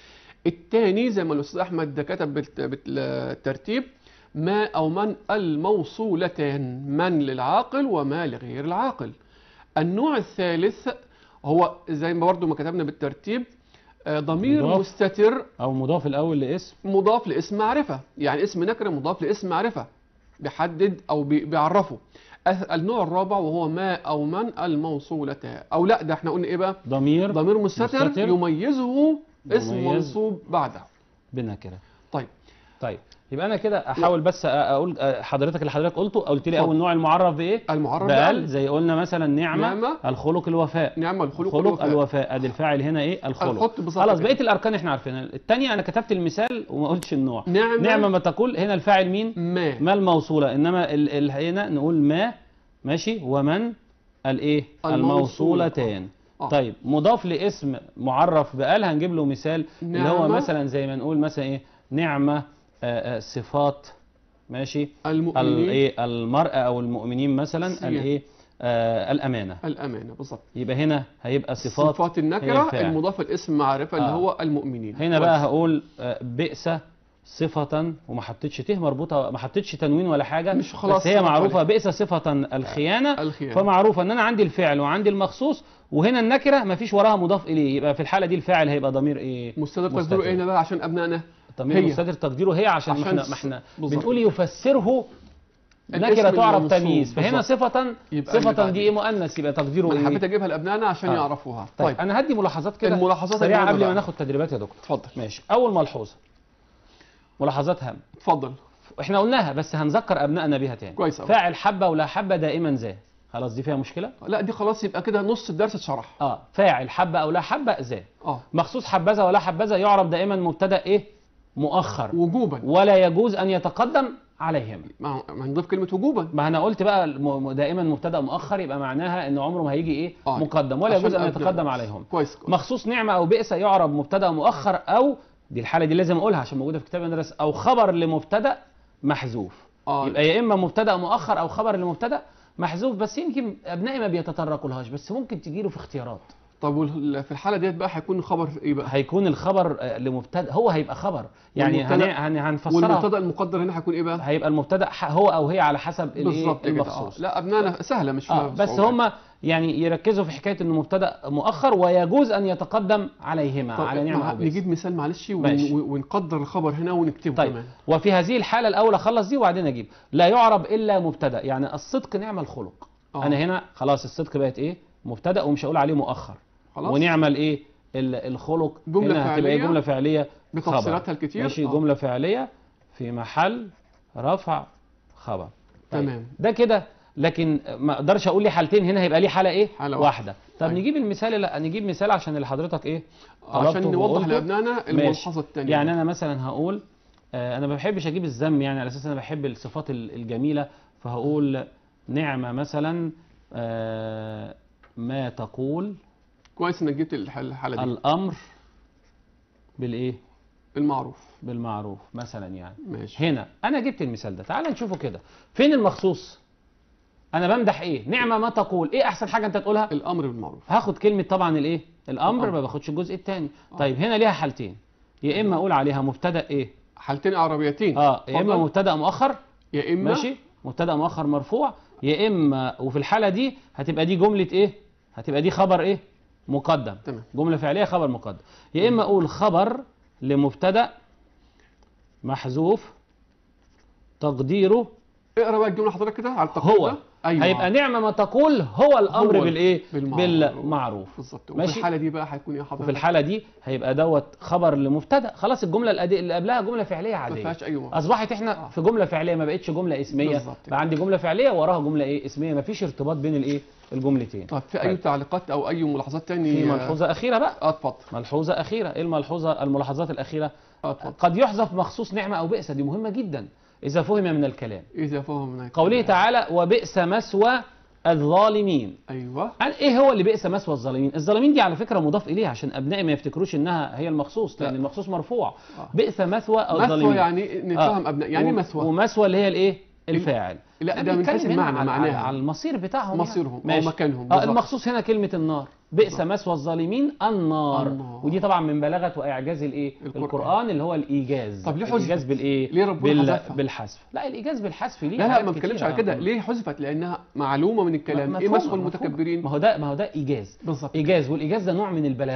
الثاني زي ما الاستاذ احمد ده كتب بالت- بالترتيب ما او من الموصولتان من للعاقل وما لغير العاقل النوع الثالث هو زي ما برضو ما كتبنا بالترتيب آه، ضمير مضاف. مستتر او مضاف الاول لاسم مضاف لاسم معرفة يعني اسم نكرة مضاف لاسم معرفة بيحدد أو بي- بيعرفه أث- النوع الرابع وهو ما أو من الموصولتان أو لا ده احنا قلنا إيه بقى ضمير ضمير مستتر, مستتر. يميزه اسم مميز. منصوب بعده بنكره طيب طيب يبقى انا كده احاول بس أ- اقول أ- حضرتك اللي حضرتك قلته قلت لي اتفضل. اول نوع المعرف بايه المعرف بقال بقال زي قلنا مثلا نعمه نعمة. الخلق الوفاء نعم الخلق خلق والوفاء. الوفاء ادي الفاعل هنا ايه الخلق الخط بالظبط خلاص كده. بقيه الاركان احنا عارفينها الثانيه انا كتبت المثال وما قلتش النوع نعمة نعمه ما تقول هنا الفاعل مين ما ما الموصوله انما ال ال هنا نقول ما ماشي ومن الايه الموصولتان آه. طيب مضاف لاسم معرف بقال هنجيب له مثال اللي هو نعمة. مثلا زي ما نقول مثلا ايه نعمه آه، آه، صفات ماشي المؤمنين الايه المرأة او المؤمنين مثلا سيان. الايه آه الامانه الأمانة بالظبط يبقى هنا هيبقى صفات صفات هي النكرة الفاعل. المضافة لاسم معرفة اللي آه. هو المؤمنين هنا كويس. بقى هقول آه، بئس صفة وما حطيتش ته مربوطة ما حطيتش تنوين ولا حاجة مش خلاص بس هي صفة معروفة عليك. بئس صفة الخيانة الخيانة فمعروفة ان انا عندي الفعل وعندي المخصوص وهنا النكرة ما فيش وراها مضاف اليه يبقى في الحالة دي الفاعل هيبقى ضمير ايه مستتر مستتر. تقديره ايه هنا بقى عشان ابنائنا ضمير هي. مستتر تقديره هي عشان, ما عشان احنا س- ما احنا بالظبط. بنقول يفسره الاسم نكرة تعرف المنصوب. تمييز فهنا بالظبط. صفة يبقى اللي صفة بعد. دي ايه مؤنث يبقى تقديره انا ايه حبيت اجيبها لابنائنا عشان آه. يعرفوها طيب, طيب انا هدي ملاحظات كده الملاحظات سريعه المهمة قبل ما بقى. ناخد تدريبات يا دكتور اتفضل ماشي اول ملحوظه ملاحظات هام اتفضل احنا قلناها بس هنذكر ابنائنا بيها تاني كويس أوي. فاعل حبه ولا حبه دائما ذا خلاص دي فيها مشكله لا دي خلاص يبقى كده نص الدرس اتشرح اه فاعل حبه او لا حبه ذا اه مخصوص حبذا ولا حبذا يعرب دائما مبتدا ايه مؤخر وجوبا ولا يجوز ان يتقدم عليهما ما ما نضيف كلمة وجوبا ما انا قلت بقى الم- دائما مبتدا مؤخر يبقى معناها ان عمره ما هيجي ايه آه. مقدم ولا عشان يجوز ان أبدأ. يتقدم عليهم كويس كويس. مخصوص نعمة أو بئس يعرب مبتدأ مؤخر أو دي الحالة دي لازم أقولها عشان موجودة في كتاب المدرسة أو خبر لمبتدأ محذوف اه يبقى يا إما مبتدأ مؤخر أو خبر لمبتدأ محذوف بس يمكن أبنائي ما بيتطرقوا لهاش بس ممكن تجيله في اختيارات طب وال- في الحالة ديت بقى هيكون خبر ايه بقى؟ هيكون الخبر آه، لمبتدأ هو هيبقى خبر يعني هن... والمبتدأ- هن... هنفسرها والمبتدا المقدر هنا هيكون ايه بقى؟ هيبقى المبتدأ ح- هو أو هي على حسب الإيه بالظبط كده آه. المخصوص لا ابنائنا سهلة مش آه فيها بس صعوبة. هم يعني يركزوا في حكاية إنه مبتدأ مؤخر ويجوز أن يتقدم عليهما طب على نعمة مع- أو بئس نجيب مثال معلش ون- ماشي. ونقدر الخبر هنا ونكتبه طيب كمان وفي هذه الحالة الأول أخلص دي وبعدين أجيب لا يعرب إلا مبتدأ يعني الصدق نعم الخلق آه. أنا هنا خلاص الصدق بقت إيه مبتدأ ومش هقول عليه مؤخر خلاص ونعمل إيه ال- الخلق جملة هنا هتبقى إيه فعلية جملة فعلية بتفصيلاتها خبر. الكتير ماشي آه. جملة فعلية في محل رفع خبر طيب. تمام ده كده لكن ما اقدرش اقول لي حالتين هنا هيبقى ليه حاله ايه حالة واحده طب طيب. نجيب المثال لا نجيب مثال عشان اللي حضرتك ايه عشان طلبته نوضح وقلته. لابنائنا الملحظة الثانية يعني انا مثلا هقول آه، انا ما بحبش اجيب الذم يعني على اساس انا بحب الصفات ال- الجميله فهقول نعمه مثلا آه، ما تقول كويس انك جبت الح- الحالة دي الامر بالايه المعروف بالمعروف مثلا يعني ماشي هنا انا جبت المثال ده تعال نشوفه كده فين المخصوص انا بمدح ايه نعمه ما تقول ايه احسن حاجه انت تقولها الامر بالمعروف هاخد كلمه طبعا الايه الامر الأمر. ما باخدش الجزء الثاني آه. طيب هنا ليها حالتين يا اما اقول عليها مبتدا ايه حالتين عربيتين اه يا اما اتفضل. مبتدا مؤخر يا اما ماشي مبتدا مؤخر مرفوع يا اما وفي الحاله دي هتبقى دي جمله ايه هتبقى دي خبر ايه مقدم تمام جمله فعليه خبر مقدم يا اما اقول خبر لمبتدا محذوف تقديره اقرا بقى الجمله حضرتك كده على التقرير هو ده. ايوه هيبقى نعمه ما تقول هو الامر هو بالايه بالمعروف. بالمعروف بالظبط وفي ماشي. الحاله دي بقى هيكون ايه حضرتك وفي الحاله دي هيبقى دوت خبر لمبتدا خلاص الجمله الأدي- اللي قبلها جمله فعليه ما عاديه فيهاش اي مؤاخذة. اصبحت احنا آه. في جمله فعليه ما بقتش جمله اسميه بالظبط بقى عندي جمله فعليه وراها جمله ايه اسميه ما فيش ارتباط بين الايه الجملتين طب في اي طيب. تعليقات او اي ملاحظات تاني في ملحوظه اخيره بقى اه اتفضل ملحوظه اخيره ايه الملحوظه الملاحظات الاخيره اه اتفضل قد يحذف مخصوص نعمه او بئس دي مهمه جدا اذا فهم من الكلام اذا فهم من قوله تعالى وبئس مثوى الظالمين ايوه قال ايه هو اللي بئس مثوى الظالمين الظالمين دي على فكره مضاف اليها عشان ابنائي ما يفتكروش انها هي المخصوص لان لا. المخصوص مرفوع آه. بئس مثوى الظالمين مثوى يعني نفهم ابناء يعني و- مثوى ومثوى اللي هي الايه الفاعل لا ده من بيتكلم حيث هنا المعنى على, على, معناها على المصير بتاعهم مصيرهم يعني. او ماشي. مكانهم آه بالظبط. المخصوص هنا كلمه النار بئس بالظبط. مثوى الظالمين النار. النار. ودي طبعا من بلاغه واعجاز الايه القرآن. القران اللي هو الايجاز طب ليه الايجاز حذفت؟ بالايه ليه ربنا بال... حذفها؟ بالحذف لا الايجاز بالحذف ليه لا لا حاجات ما بتكلمش كتيرة. على كده ليه حذفت لانها معلومه من الكلام ايه مفهومة، مسخ مفهومة. المتكبرين ما هو ده ما هو ده ايجاز بالظبط ايجاز والايجاز ده نوع من البلاغه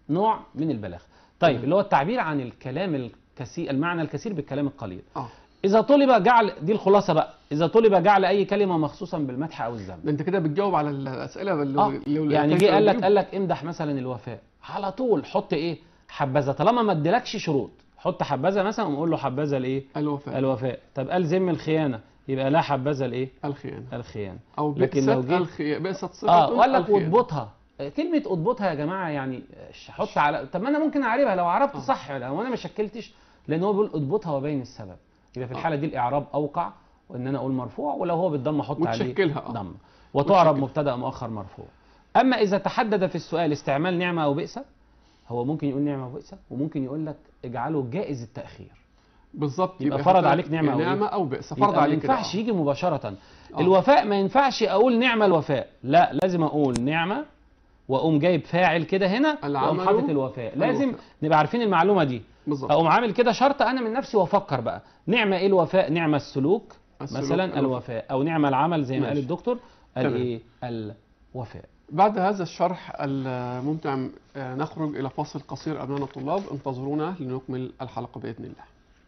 نوع من البلاغه طيب تمام. اللي هو التعبير عن الكلام الكثير المعنى الكثير بالكلام القليل اه اذا طلب جعل دي الخلاصه بقى اذا طلب جعل اي كلمه مخصوصا بالمدح او الذم ده انت كده بتجاوب على الاسئله اللي اه اللي- يعني اللي جه قال لك بتجيب. قال لك امدح مثلا الوفاء على طول حط ايه حبذا طالما ما اديلكش شروط حط حبذا مثلا وقول له حبذا الايه الوفاء الوفاء طب قال ذم الخيانه يبقى لا حبذا الايه الخيانه الخيانه او لكن بئست لو جه- الخي... بئست صفه اه وقال لك الخيانة. واضبطها كلمة اضبطها يا جماعة يعني ش- حط على طب ما انا ممكن اعربها لو عرفت آه. صح لو انا ما شكلتش لان هو بيقول اضبطها وبين السبب يبقى في آه. الحالة دي الاعراب اوقع وان انا اقول مرفوع ولو هو بالضم احط عليه وتشكلها اه ضم وتعرب وتشكل. مبتدا مؤخر مرفوع اما اذا تحدد في السؤال استعمال نعمة او بئس هو ممكن يقول نعمة او بئس وممكن يقول لك اجعله جائز التأخير بالظبط يبقى فرض حتى عليك نعمة أو إيه؟ نعمه او بئس فرض يبقى ما عليك كده ينفعش آه. يجي مباشرة آه. الوفاء ما ينفعش اقول نعمة الوفاء لا لازم اقول نعمة واقوم جايب فاعل كده هنا واقوم العمل حاطط الوفاء لازم الوفاء. نبقى عارفين المعلومة دي بالظبط اقوم عامل كده شرط انا من نفسي وافكر بقى نعمة ايه الوفاء نعمة السلوك السلوك، مثلا الوفاء. الوفاء او نعمة العمل زي ما قال ماشي. الدكتور تمام. الايه الوفاء بعد هذا الشرح الممتع آه، نخرج إلى فاصل قصير أمام الطلاب انتظرونا لنكمل الحلقة بإذن الله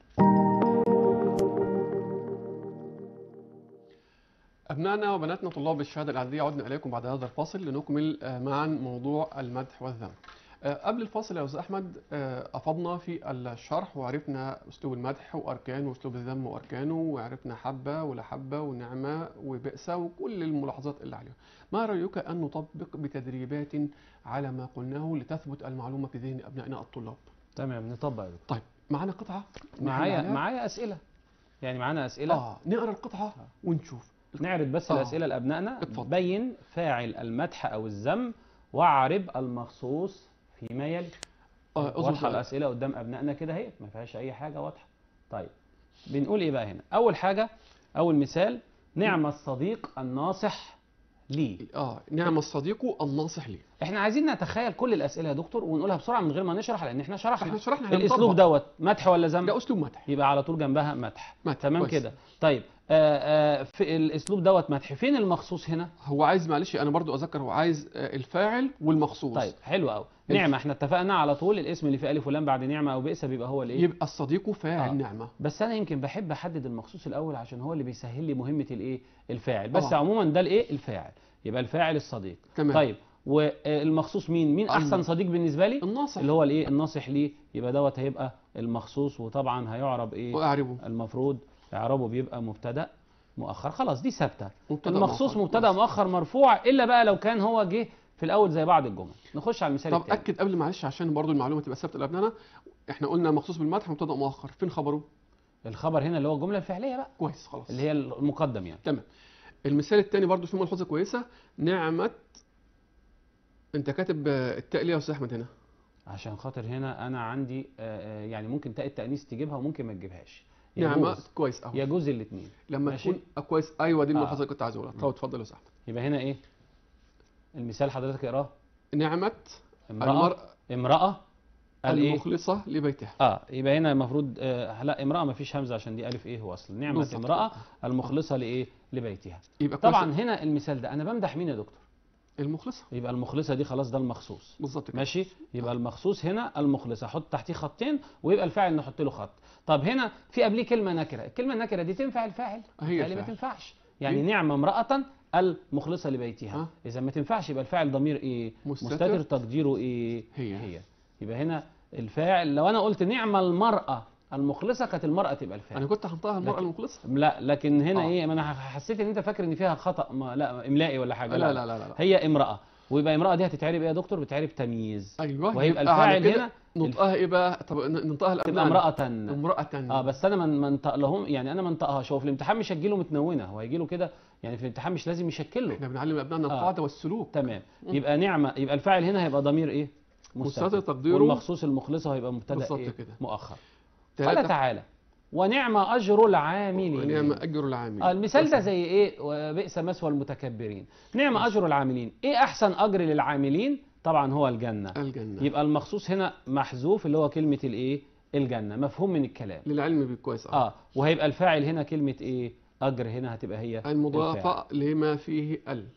أبنائنا وبناتنا طلاب الشهادة الإعدادية عدنا إليكم بعد هذا الفاصل لنكمل آه، معا موضوع المدح والذم آه، قبل الفاصل يا أستاذ أحمد آه، أفضنا في الشرح وعرفنا أسلوب المدح وأركانه وأسلوب الذم وأركانه وعرفنا حبة ولا حبة ونعمة وبئسة وكل الملاحظات اللي عليها ما رأيك أن نطبق بتدريبات على ما قلناه لتثبت المعلومة في ذهن أبنائنا الطلاب تمام نطبق يا دكتور. طيب معنا قطعة نحل معايا عليها؟ معايا اسئلة يعني معانا اسئلة آه نقرأ القطعة ونشوف نعرض بس آه. الاسئلة لابنائنا اتفضل. بين فاعل المدح او الذم واعرب المخصوص فيما يلي آه أظبط واضحه بقى. الاسئله قدام ابنائنا كده اهي ما فيهاش اي حاجه واضحه طيب بنقول ايه بقى هنا اول حاجه اول مثال نعم الصديق الناصح لي آه نعم الصديق الناصح لي احنا عايزين نتخيل كل الاسئله يا دكتور ونقولها بسرعه من غير ما نشرح لان احنا شرحنا احنا شرحنا احنا الاسلوب بنطبق. دوت مدح ولا ذم ده أسلوب مدح يبقى على طول جنبها مدح مدح تمام كويس. كده طيب آه آه في الاسلوب دوت مدح فين المخصوص هنا هو عايز معلش أنا برضو أذكر هو عايز آه، الفاعل والمخصوص طيب حلو قوي الف- نعمه احنا اتفقنا على طول الاسم اللي في الف ولام بعد نعمه او بئس بيبقى هو الايه يبقى الصديق فاعل آه. نعمة بس انا يمكن بحب احدد المخصوص الاول عشان هو اللي بيسهل لي مهمه الايه الفاعل بس آه. عموما ده الايه الفاعل يبقى الفاعل الصديق تمام طيب والمخصوص مين مين احسن الم- صديق بالنسبه لي الناصح اللي هو الايه الناصح ليه يبقى دوت هيبقى المخصوص وطبعا هيعرب ايه وأعربه المفروض اعرابه بيبقى مبتدا مؤخر خلاص دي ثابته مبتدأ المخصوص مؤخر. مبتدا كويس. مؤخر مرفوع الا بقى لو كان هو جه في الاول زي بعض الجمل نخش على المثال طب التاني أكد قبل معلش عشان برضو المعلومة تبقى ثابتة لأبنائنا احنا قلنا مخصوص بالمدح مبتدأ مؤخر فين خبره؟ الخبر هنا اللي هو الجمله الفعليه بقى كويس خلاص اللي هي المقدم يعني تمام المثال الثاني برضو فيه ملحوظة كويسة نعمة انت كاتب آه، التاء ليه يا استاذ احمد هنا عشان خاطر هنا انا عندي آه، آه، يعني ممكن تاء التانيث تجيبها وممكن ما تجيبهاش نعمة يجوز كويس اهو يجوز الاثنين لما ماشي. تكون آه، كويس ايوه دي آه. الملحوظه اللي كنت عايز اقولها طب اتفضل يا استاذ احمد يبقى هنا ايه المثال حضرتك اقراه نعمة امراه المرأة امراه قال ايه المخلصة لبيتها اه يبقى هنا المفروض آه لا امراه ما فيش همزه عشان دي الف ايه هو اصلا نعمه بالظبط. امراه المخلصه لايه لبيتها يبقى كويس طبعا هنا المثال ده انا بمدح مين يا دكتور المخلصة يبقى المخلصه دي خلاص ده المخصوص بالظبط كده ماشي يبقى المخصوص هنا المخلص احط تحتيه خطين ويبقى الفاعل نحط له خط طب هنا في قبليه كلمه نكره الكلمه النكره دي تنفع الفاعل هي بالتالي ما الفاعل. تنفعش يعني ليه؟ نعمه امراه المخلصه لبيتها آه. اذا ما تنفعش يبقى الفاعل ضمير ايه مستتر. مستتر تقديره ايه هي. هي يبقى هنا الفاعل لو انا قلت نعمه المراه المخلصه كانت المراه تبقى الفاعل انا كنت هنطقها المرأة لكن- المخلصة لا لكن هنا آه. ايه ما انا حسيت ان انت فاكر ان فيها خطا ما لا املائي ولا حاجه لا لا لا لا, لا. هي امراه ويبقى امراه دي هتتعرب ايه يا دكتور بتعرب تمييز ايوه وهيبقى يبقى على الفاعل كده هنا نطقها ايه بقى طب ننطقها تبقى لأبنائنا. امراه امرأة اه بس انا ما انطق لهم يعني انا ما انطقهاش هو في الامتحان مش هتجيله متنونه هو هيجيله كده يعني في الامتحان مش لازم يشكل له احنا بنعلم ابنائنا آه. القاعدة والسلوك تمام مم. يبقى نعمه يبقى الفاعل هنا هيبقى ضمير ايه مستتر تقديره والمخصوص المخلصه هيبقى مبتدا بالظبط ايه كده. مؤخر قال ثلاثة تعالى ونعم اجر العاملين ونعم اجر العامل اه المثال ده كويس. زي ايه وبئس مثوى المتكبرين نعم اجر العاملين ايه احسن اجر للعاملين طبعا هو الجنه الجنة يبقى المخصوص هنا محذوف اللي هو كلمه الايه الجنه مفهوم من الكلام للعلم بالكويس اه اه وهيبقى الفاعل هنا كلمه ايه اجر هنا هتبقى هي الفاعل. المضافة لما فيه ال طيب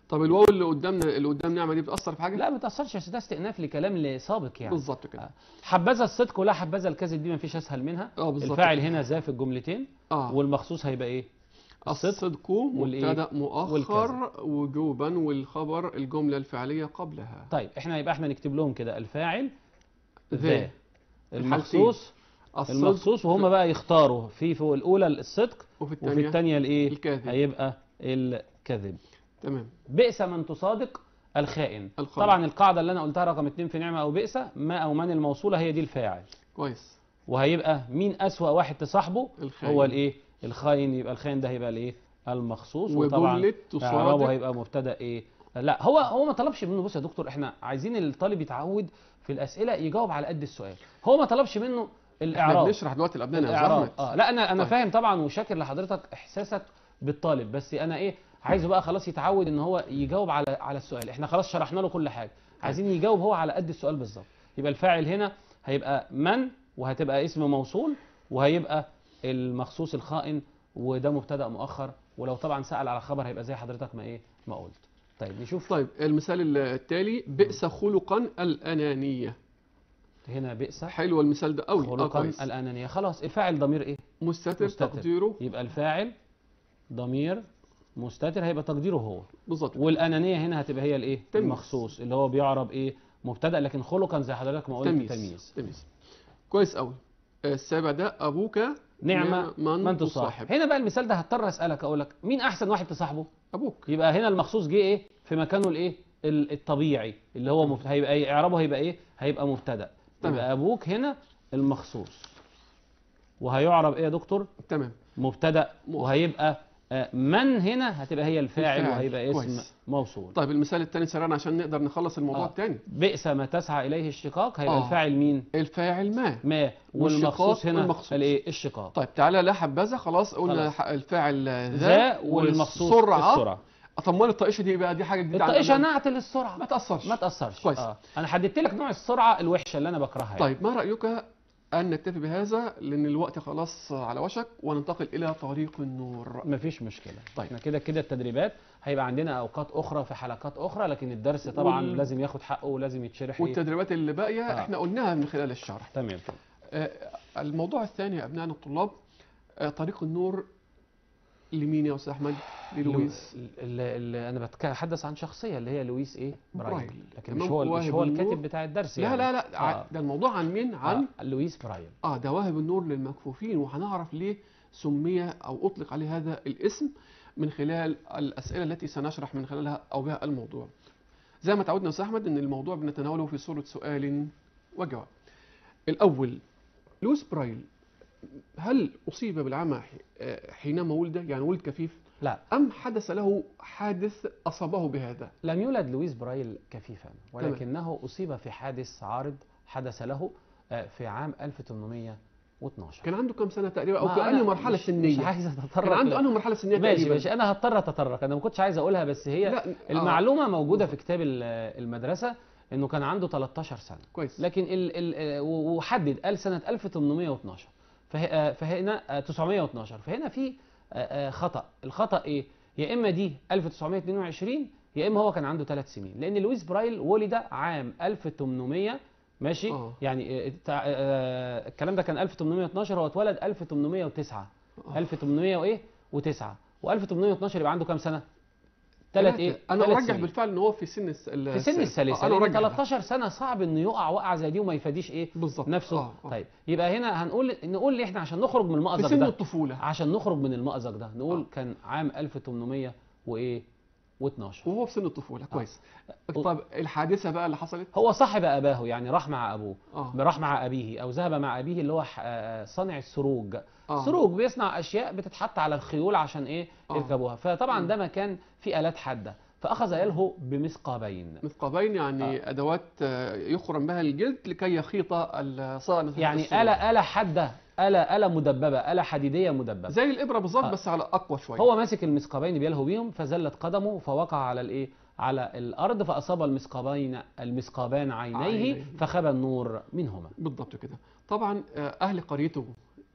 طب الواو اللي قدامنا اللي قدام نعمه دي بتاثر في حاجه لا ما تاثرش عشان ده استئناف لكلام سابق يعني بالظبط كده آه. حبذا الصدق ولا حبذا الكذب دي ما فيش اسهل منها اه بالظبط الفاعل كده. هنا ذا في الجملتين اه والمخصوص هيبقى ايه الصدق الصدق والإيه؟ مبتدا مؤخر وجوبا والخبر الجمله الفعليه قبلها طيب احنا يبقى احنا نكتب لهم كده الفاعل ذا ذا المخصوص الصدق المخصوص وهم بقى يختاروا في فوق الاولى الصدق وفي وفي الثانيه الثانيه الايه الكاذب هيبقى الكذب تمام بئس من تصادق الخائن الخبر. طبعا القاعده اللي انا قلتها رقم اتنين في نعمه او بئس ما او من الموصوله هي دي الفاعل كويس وهيبقى مين اسوا واحد تصاحبه الخاين. هو الايه الخاين يبقى الخاين ده هيبقى الايه المخصوص وطبعا وجمله اعرابه تصادق هيبقى مبتدا ايه لا هو هو ما طلبش منه بص يا دكتور احنا عايزين الطالب يتعود في الاسئله يجاوب على قد السؤال هو ما طلبش منه احنا الاعراب بنشرح دلوقتي لابنائنا يا الاعراب أستاذ أحمد. اه لا انا انا طيب. فاهم طبعا وشاكر لحضرتك احساسك بالطالب بس انا ايه عايزه بقى خلاص يتعود ان هو يجاوب على على السؤال احنا خلاص شرحنا له كل حاجه عايزين يجاوب هو على قد السؤال بالظبط يبقى الفاعل هنا هيبقى من وهتبقى اسم موصول وهيبقى المخصوص الخائن وده مبتدا مؤخر ولو طبعا سال على خبر هيبقى زي حضرتك ما ايه ما قلت طيب نشوف طيب المثال التالي بئس خلقا الانانيه هنا بئس حلو المثال ده قوي اه خلقا كويس الانانيه خلاص الفاعل ضمير ايه مستتر, مستتر. تقديره يبقى الفاعل ضمير مستتر هيبقى تقديره هو بالظبط والانانيه هنا هتبقى هي الايه تمييز. المخصوص اللي هو بيعرب ايه مبتدا لكن خلقا زي حضرتك ما قلت تمييز تمييز تميز كويس قوي السابع ده ابوك نعمه من, من تصاحب هنا بقى المثال ده هضطر اسالك اقول لك مين احسن واحد تصاحبه ابوك يبقى هنا المخصوص جه ايه في مكانه الايه ال- الطبيعي اللي هو مبت... هيبقى ايه اعرابه هيبقى ايه هيبقى مبتدا تمام. يبقى ابوك هنا المخصوص وهيعرب ايه يا دكتور تمام مبتدا مؤخر. وهيبقى آه، من هنا هتبقى هي الفاعل الفاعل. وهيبقى اسم كويس. موصول طيب المثال الثاني سريعا عشان نقدر نخلص الموضوع آه. الثاني بئس ما تسعى اليه الشقاق هيبقى آه. الفاعل مين الفاعل ما ما والشقاق والمخصوص هنا والمخصوص. الايه الشقاق طيب تعالى لا حبذا خلاص قلنا خلاص. ح- الفاعل ذا ذا والمخصوص والسرعه السرعه طب امال الطائشه دي بقى دي حاجه جديده على الطائشه الأبناء. نعت للسرعه ما تاثرش ما تاثرش كويس. آه. انا حددت لك نوع السرعه الوحشه اللي انا بكرهها يعني. طيب ما رايك ان نكتفي بهذا لان الوقت خلاص على وشك وننتقل الى طريق النور مفيش مشكله طيب. احنا كده كده التدريبات هيبقى عندنا اوقات اخرى في حلقات اخرى لكن الدرس طبعا وال- لازم ياخد حقه ولازم يتشرح ايه والتدريبات اللي باقيه آه. احنا قلناها من خلال الشرح تمام آه، الموضوع الثاني يا ابنائنا الطلاب آه، طريق النور لمين يا استاذ احمد للويس اللي, اللي انا بتحدث عن شخصيه اللي هي لويس ايه برايل برايل. لكن مش تمام، هو مش واهب هو النور. الكاتب بتاع الدرس لا يعني لا لا ع- آه. ده الموضوع عن مين عن آه. لويس برايل اه ده واهب النور للمكفوفين وهنعرف ليه سمي او اطلق عليه هذا الاسم من خلال الاسئله التي سنشرح من خلالها او بها الموضوع. زي ما تعودنا يا استاذ احمد ان الموضوع بنتناوله في صوره سؤال وجواب. الاول لويس برايل هل اصيب بالعمى ح- آه، حينما ولد يعني ولد كفيف لا ام حدث له حادث اصابه بهذا؟ لم يولد لويس برايل كفيفا ولكنه اصيب في حادث عارض حدث له آه، في عام 1812 كان عنده كم سنه تقريبا او ما في أنا انهي مرحله مش- سنيه؟ مش عايز اتطرق كان عنده ل- انهي مرحله سنيه ماشي تقريبا؟ ماشي انا هضطر اتطرق انا ما كنتش عايز اقولها بس هي لا، آه، المعلومه موجوده في كتاب ال- المدرسه انه كان عنده 13 سنه كويس لكن ال ال وحدد قال سنه 1812 فه- آه، فهنا آه، 912 فهنا في آه، آه، خطا الخطا ايه يا اما دي 1922 يا اما هو كان عنده ثلاث سنين لان لويس برايل ولد عام 1800 ماشي آه. يعني آه، تع- آه، الكلام ده كان 1812 هو اتولد 1809 آه. 1800 وايه و9 و1812 يبقى عنده كام سنه ثلاث ايه انا ثلاث ارجح سنين. بالفعل ان هو في سن الس... في سن الثالثه انا لان ارجح ده. 13 سنه صعب انه يقع وقعه زي دي وما يفاديش ايه بالظبط نفسه آه. آه. طيب يبقى هنا هنقول نقول لي احنا عشان نخرج من في المأزق سن ده الطفوله عشان نخرج من المأزق ده نقول آه. كان عام 1800 وايه و12 وهو في سن الطفوله كويس طب الحادثه بقى اللي حصلت هو صاحب اباه يعني راح مع ابوه اه راح مع ابيه او ذهب مع ابيه اللي هو ح- آه، صانع السروج آه. سروج بيصنع اشياء بتتحط على الخيول عشان ايه آه. يركبوها فطبعا مم. ده مكان فيه الات حاده فاخذ يلهو بمثقابين مثقابين يعني ادوات آه، يخرم بها الجلد لكي يخيط الصائن يعني آلة آلة حادة آلة آلة مدببة آلة حديدية مدببة زي الابره بالظبط آه. بس على اقوى شويه هو ماسك المثقابين بيلهو بيهم فزلت قدمه فوقع على الايه على الارض فاصاب المثقابين المثقابان عينيه عينيه. فخبى النور منهما بالضبط كده طبعا آه، اهل قريته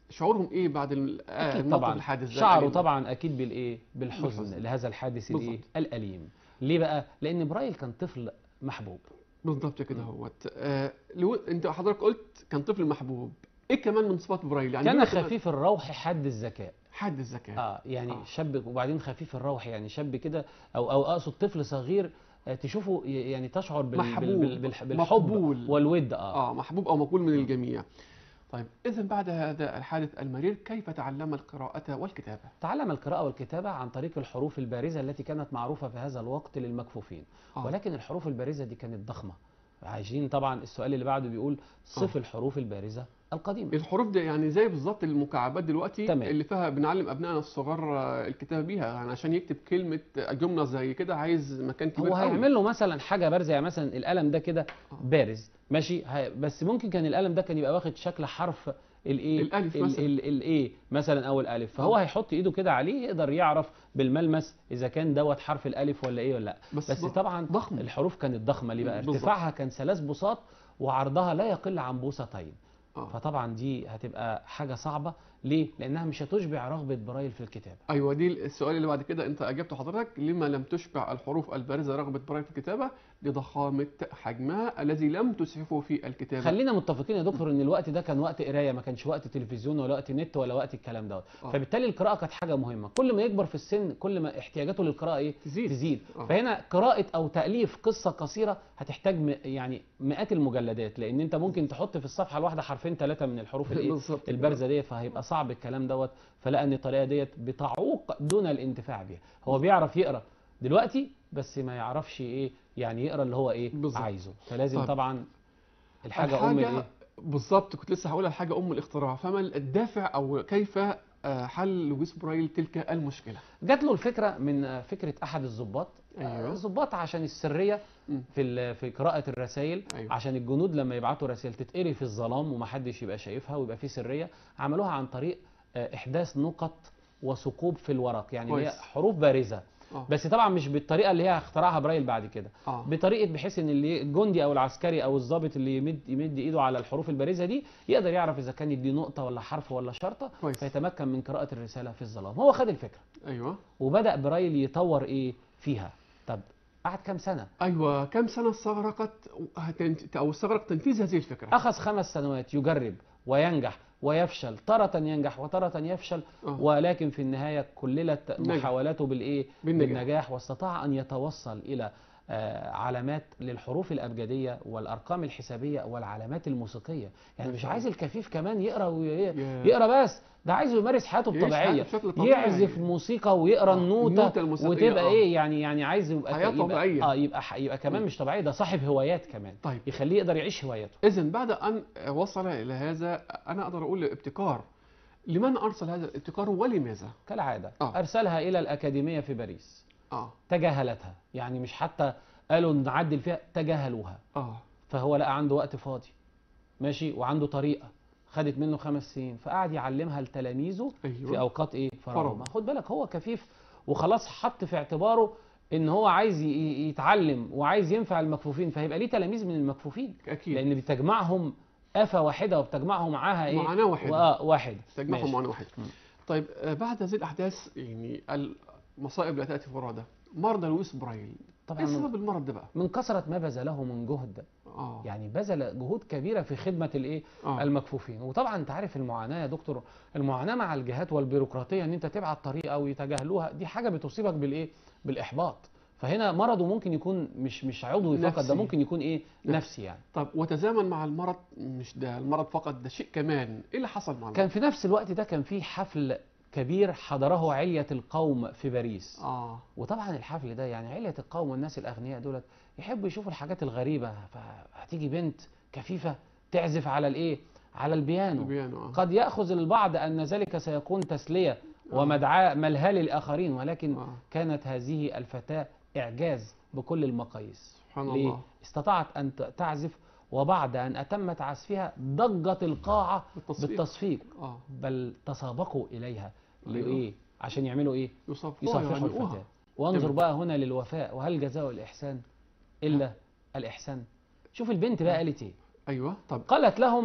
شعورهم ايه بعد ال- آه، أكيد الموقف طبعا الحادث ده شعروا الأليم؟ طبعا اكيد بالايه بالحزن بالحزن. لهذا الحادث الايه بالظبط. الاليم ليه بقى لان برايل كان طفل محبوب بالظبط كده هوت آه لو انت حضرتك قلت كان طفل محبوب ايه كمان من صفات برايل يعني كان دول كمان خفيف الروح حد الذكاء حد الذكاء اه يعني آه. شاب وبعدين خفيف الروح يعني شاب كده او او اقصد طفل صغير آه، تشوفه ي- يعني تشعر بال محبوب، بال بال بالحب مقبول. والود اه اه محبوب او مقبول من الجميع طيب اذا بعد هذا الحادث المرير كيف تعلم القراءة والكتابة تعلم القراءة والكتابة عن طريق الحروف البارزة التي كانت معروفة في هذا الوقت للمكفوفين آه. ولكن الحروف البارزة دي كانت ضخمة عايزين طبعا السؤال اللي بعده بيقول صف الحروف البارزة القديمة الحروف دي يعني زي بالظبط المكعبات دلوقتي تمام. اللي فيها بنعلم ابنائنا الصغار آه، الكتابة بيها يعني عشان يكتب كلمة آه، جملة زي كده عايز مكان كبير هو قوي. هيعمل له مثلا حاجه بارزه يعني مثلا القلم ده كده آه. بارز ماشي هي- بس ممكن كان القلم ده كان يبقى واخد شكل حرف الايه الألف ال- مثلا. ال- الايه مثلا او الالف فهو آه. هيحط ايده كده عليه يقدر يعرف بالملمس اذا كان دوت حرف الالف ولا ايه ولا لا بس, بس ض- طبعا ضخم الحروف كانت ضخمه ليه بقى بالظبط. ارتفاعها كان ثلاث بساط وعرضها لا يقل عن بوصتين آه. فطبعا دي هتبقى حاجه صعبه ليه لانها مش هتشبع رغبه برايل في الكتابه ايوه دي السؤال اللي بعد كده انت اجبته حضرتك لما لم تشبع الحروف البارزه رغبه برايل في الكتابه لضخامه حجمها الذي لم تسعفه في الكتابه خلينا متفقين يا دكتور ان الوقت ده كان وقت قرايه ما كانش وقت تلفزيون ولا وقت نت ولا وقت الكلام دوت آه. فبالتالي القراءه كانت حاجه مهمه كل ما يكبر في السن كل ما احتياجاته للقراءه ايه تزيد تزيد آه. فهنا قراءه او تاليف قصه قصيره هتحتاج م- يعني مئات المجلدات لان انت ممكن تحط في الصفحه الواحده حرفين ثلاثه من الحروف الايه بالظبط البارزه ديت فهيبقى صعب الكلام دوت فلقى ان الطريقه ديت بتعوق دون الانتفاع بيها هو بيعرف يقرا دلوقتي بس ما يعرفش ايه يعني يقرا اللي هو ايه بالظبط. عايزه فلازم طيب. طبعا الحاجه ام الايه بالظبط كنت لسه هقولها الحاجه ام الاختراع فما الدافع او كيف آه، حل لويس برايل تلك المشكله جات له الفكره من آه، فكره احد الضباط أيوة. آه، الضباط عشان السريه مم. في ال- في قراءه الرسائل أيوة. عشان الجنود لما يبعتوا رسائل تتقري في الظلام ومحدش يبقى شايفها ويبقى في سريه عملوها عن طريق آه، احداث نقط وثقوب في الورق يعني اللي هي كويس. حروف بارزه اه بس طبعا مش بالطريقه اللي هي اخترعها برايل بعد كده اه بطريقه بحيث ان اللي الجندي او العسكري او الضابط اللي يمد يمد ايده على الحروف البارزه دي يقدر يعرف اذا كان دي نقطه ولا حرف ولا شرطه كويس فيتمكن من قراءه الرساله في الظلام هو خد الفكره ايوه وبدا برايل يطور ايه فيها طب قعد كام سنه ايوه كم سنه استغرقت هتنت- او استغرق تنفيذ هذه الفكره اخذ خمس سنوات يجرب وينجح ويفشل تارة ينجح وتارة يفشل آه. ولكن في النهاية كللت نجح. محاولاته بالإيه؟ بالنجاح. بالنجاح واستطاع أن يتوصل إلى آه، علامات للحروف الأبجدية والأرقام الحسابية والعلامات الموسيقية يعني مش عايز الكفيف كمان يقرأ وي- يا- يقرأ بس ده عايزه يمارس حياته يعيش الطبيعية حياته بشكل طبيعي. يعزف موسيقى ويقرا آه، النوتة النوتة الموسيقية، وتبقى آه. ايه يعني يعني عايز يبقى حياة يبقى طبيعية. اه يبقى ح- يبقى كمان مش طبيعي ده صاحب هوايات كمان طيب يخليه يقدر يعيش هواياته اذا بعد ان وصل الى هذا انا اقدر اقول ابتكار لمن ارسل هذا الابتكار ولماذا كالعادة آه. أرسلها إلى الأكاديمية في باريس اه تجاهلتها يعني مش حتى قالوا نعدل فيها تجاهلوها اه فهو لقى عنده وقت فاضي ماشي وعنده طريقة خدت منه خمس سنين فقعد يعلمها لتلاميذه في ايوه أوقات إيه فراغ فراغ. ما خد بالك هو كفيف وخلاص حط في اعتباره إن هو عايز ي- ي- يتعلم وعايز ينفع المكفوفين فهيبقى ليه تلاميذ من المكفوفين اكيد لأن بتجمعهم آفة واحدة وبتجمعهم معاها إيه معاناه واحده وآه واحد تجمعهم ماشي. معاناه واحده مم. طيب آه، بعد هذه الاحداث يعني المصائب لا تاتي فرادى مرضى لويس برايل ايه طبعا من- سبب المرض ده بقى من كثرة ما بذله من جهد اه يعني بذل جهود كبيره في خدمه الايه اه المكفوفين وطبعا انت عارف المعاناه يا دكتور المعاناه مع الجهات والبيروقراطيه ان انت تبعت طريقه ويتجاهلوها دي حاجه بتصيبك بالايه بالاحباط فهنا مرضه ممكن يكون مش مش عضوي فقط نفسي. ده ممكن يكون ايه نفسي. نفسي يعني طب وتزامن مع المرض مش ده المرض فقط ده شيء كمان ايه اللي حصل مع المرض كان في نفس الوقت ده كان في حفل كبير حضره علية القوم في باريس اه وطبعا الحفل ده يعني علية القوم والناس الأغنياء دولت يحبوا يشوفوا الحاجات الغريبة فهتيجي بنت كفيفة تعزف على الإيه؟ على البيانو البيانو اه قد يأخذ البعض أن ذلك سيكون تسلية ومدعاة ملهى للآخرين ولكن آه. كانت هذه الفتاة إعجاز بكل المقاييس سبحان ليه؟ الله استطاعت أن ت- تعزف وبعد أن أتمت عزفها ضجت القاعة بالتصفيق بالتصفيق اه بل تسابقوا إليها أيوه. لإيه؟ عشان يعملوا إيه؟ يصفوها يصفحوا يهنئوها. الفتاة وانظر تمام. بقى هنا للوفاء وهل جزاء الإحسان إلا الإحسان شوف البنت بقى قالت إيه ايوه طب قالت لهم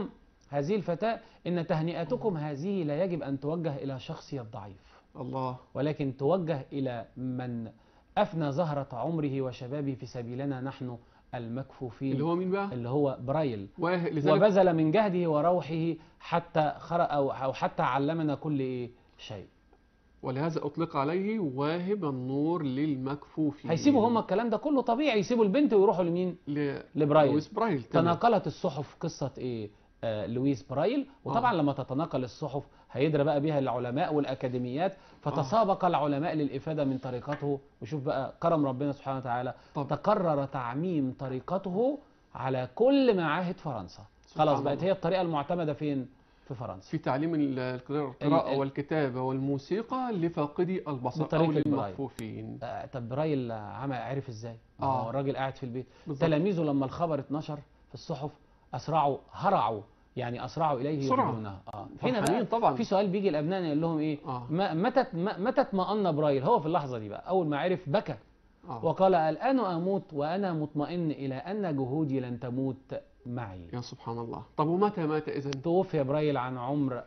هذه الفتاة إن تهنئتكم هذه لا يجب أن توجه إلى شخصي الضعيف الله ولكن توجه إلى من أفنى زهرة عمره وشبابه في سبيلنا نحن المكفوفين اللي هو مين بقى؟ اللي هو برايل واه- لذلك وبذل من جهده وروحه حتى خرق أو أو حتى علمنا كل إيه شيء ولهذا أطلق عليه واهب النور للمكفوفين هيسيبوا هم الكلام ده كله طبيعي يسيبوا البنت ويروحوا لمين ل... لبرايل لويس برايل تمام. تناقلت الصحف قصة إيه آه لويس برايل وطبعا آه. لما تتناقل الصحف هيدرى بقى بها العلماء والأكاديميات فتسابق العلماء للإفادة من طريقته وشوف بقى كرم ربنا سبحانه وتعالى طب. تقرر تعميم طريقته على كل معاهد فرنسا سبحان خلاص بقت الله. هي الطريقة المعتمدة فين في فرنسا في تعليم ال- القراءة ال- ال- والكتابة والموسيقى لفاقدي البصر أو بطريقة برايل. للمكفوفين آه طب برايل عمل عرف ازاي؟ ما آه. هو الراجل قاعد في البيت بالظبط. تلاميذه لما الخبر اتنشر في الصحف اسرعوا هرعوا يعني اسرعوا اليه بسرعة. يخبرونه اه هنا فرحانين بقى طبعا في سؤال بيجي لابنائنا يقول لهم ايه آه. ما متى ما- متى اطمأن برايل هو في اللحظه دي بقى اول ما عرف بكى آه. وقال الان اموت وانا مطمئن الى ان جهودي لن تموت معي يا سبحان الله طب ومتى مات إذا توفي برايل عن عمر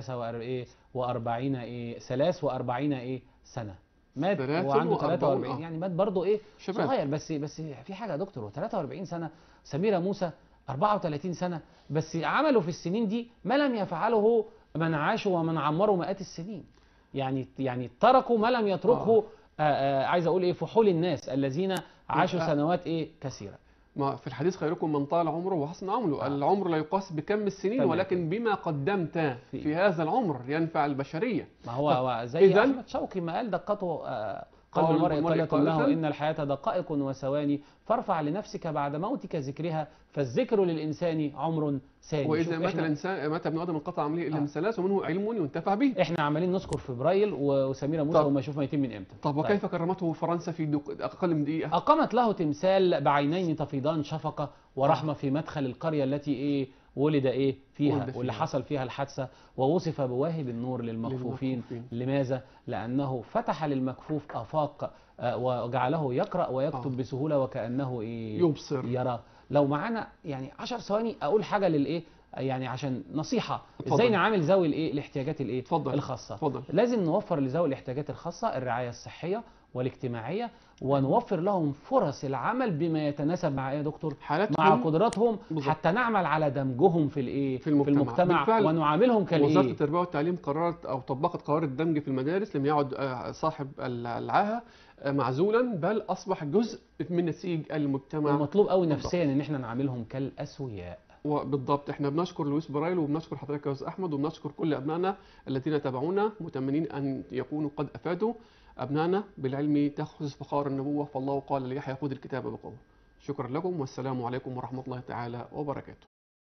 43 ايه 43 ايه سنه مات ثلاث وعنده وأربعون، 43 آه. يعني مات برضه ايه شباب صغير بس بس في حاجه يا دكتور هو 43 سنه سميره موسى 34 سنه بس عملوا في السنين دي ما لم يفعله من عاشوا ومن عمروا مئات السنين يعني يعني تركوا ما لم يتركه آه. آه عايز اقول ايه فحول الناس الذين عاشوا يبقى- سنوات ايه كثيره ما في الحديث خيركم من طال عمره وحسن عمله آه. العمر لا يقاس بكم السنين تمام. ولكن بما قدمت في- في هذا العمر ينفع البشرية ما هو هو زي إذن- احمد شوقي ما قال دقته آه، قلب قول المرء المرء طلق له قائلا. ان الحياه دقائق وثواني فارفع لنفسك بعد موتك ذكرها فالذكر للانسان عمر ثاني وإذا شوف مات إحنا- الإنسان مات ابن آدم انقطع عمله إلا آه. من ثلاث ومنه علم ينتفع به احنا عمالين نذكر في برايل و- وسميره موسى طب. وما يشوف ميتين من امتى طب وكيف كرمته فرنسا في دق... أقل من دقيقة اقامت له تمثال بعينين تفيضان شفقه ورحمه في مدخل القريه التي ايه ولد ايه فيها ولد واللي فيها. حصل فيها الحادثه ووصف بواهب النور للمكفوفين للمكفوفين. لماذا؟ لأنه فتح للمكفوف آفاق آه، وجعله يقرأ ويكتب آه. بسهولة وكأنه إيه يبصر يرى لو معانا يعني 10 ثواني أقول حاجة للإيه يعني عشان نصيحة اتفضل. ازاي نعامل ذوي الايه الاحتياجات الايه اتفضل. الخاصة اتفضل لازم نوفر لذوي الاحتياجات الخاصة الرعاية الصحية والاجتماعية ونوفر لهم فرص العمل بما يتناسب مع ايه يا دكتور مع حالتهم قدراتهم بالظبط. حتى نعمل على دمجهم في الايه في المجتمع. المجتمع بالفعل ونعاملهم وزارة كالايه التربية والتعليم قررت أو طبقت قرار الدمج في المدارس لم يعد آه، صاحب ال- العاهة آه، معزولا بل أصبح جزء من نسيج المجتمع ومطلوب قوي بالضبط. نفسيا ان احنا نعاملهم كالاسوياء وبالضبط احنا بنشكر لويس برايل وبنشكر حضرتك يا استاذ احمد وبنشكر كل ابنائنا الذين تابعونا متمنين ان يكونوا قد افادوا ابنائنا بالعلم تاخذ فخار النبوه فالله قال ليحيى خذ الكتاب بقوه شكرا لكم والسلام عليكم ورحمه الله تعالى وبركاته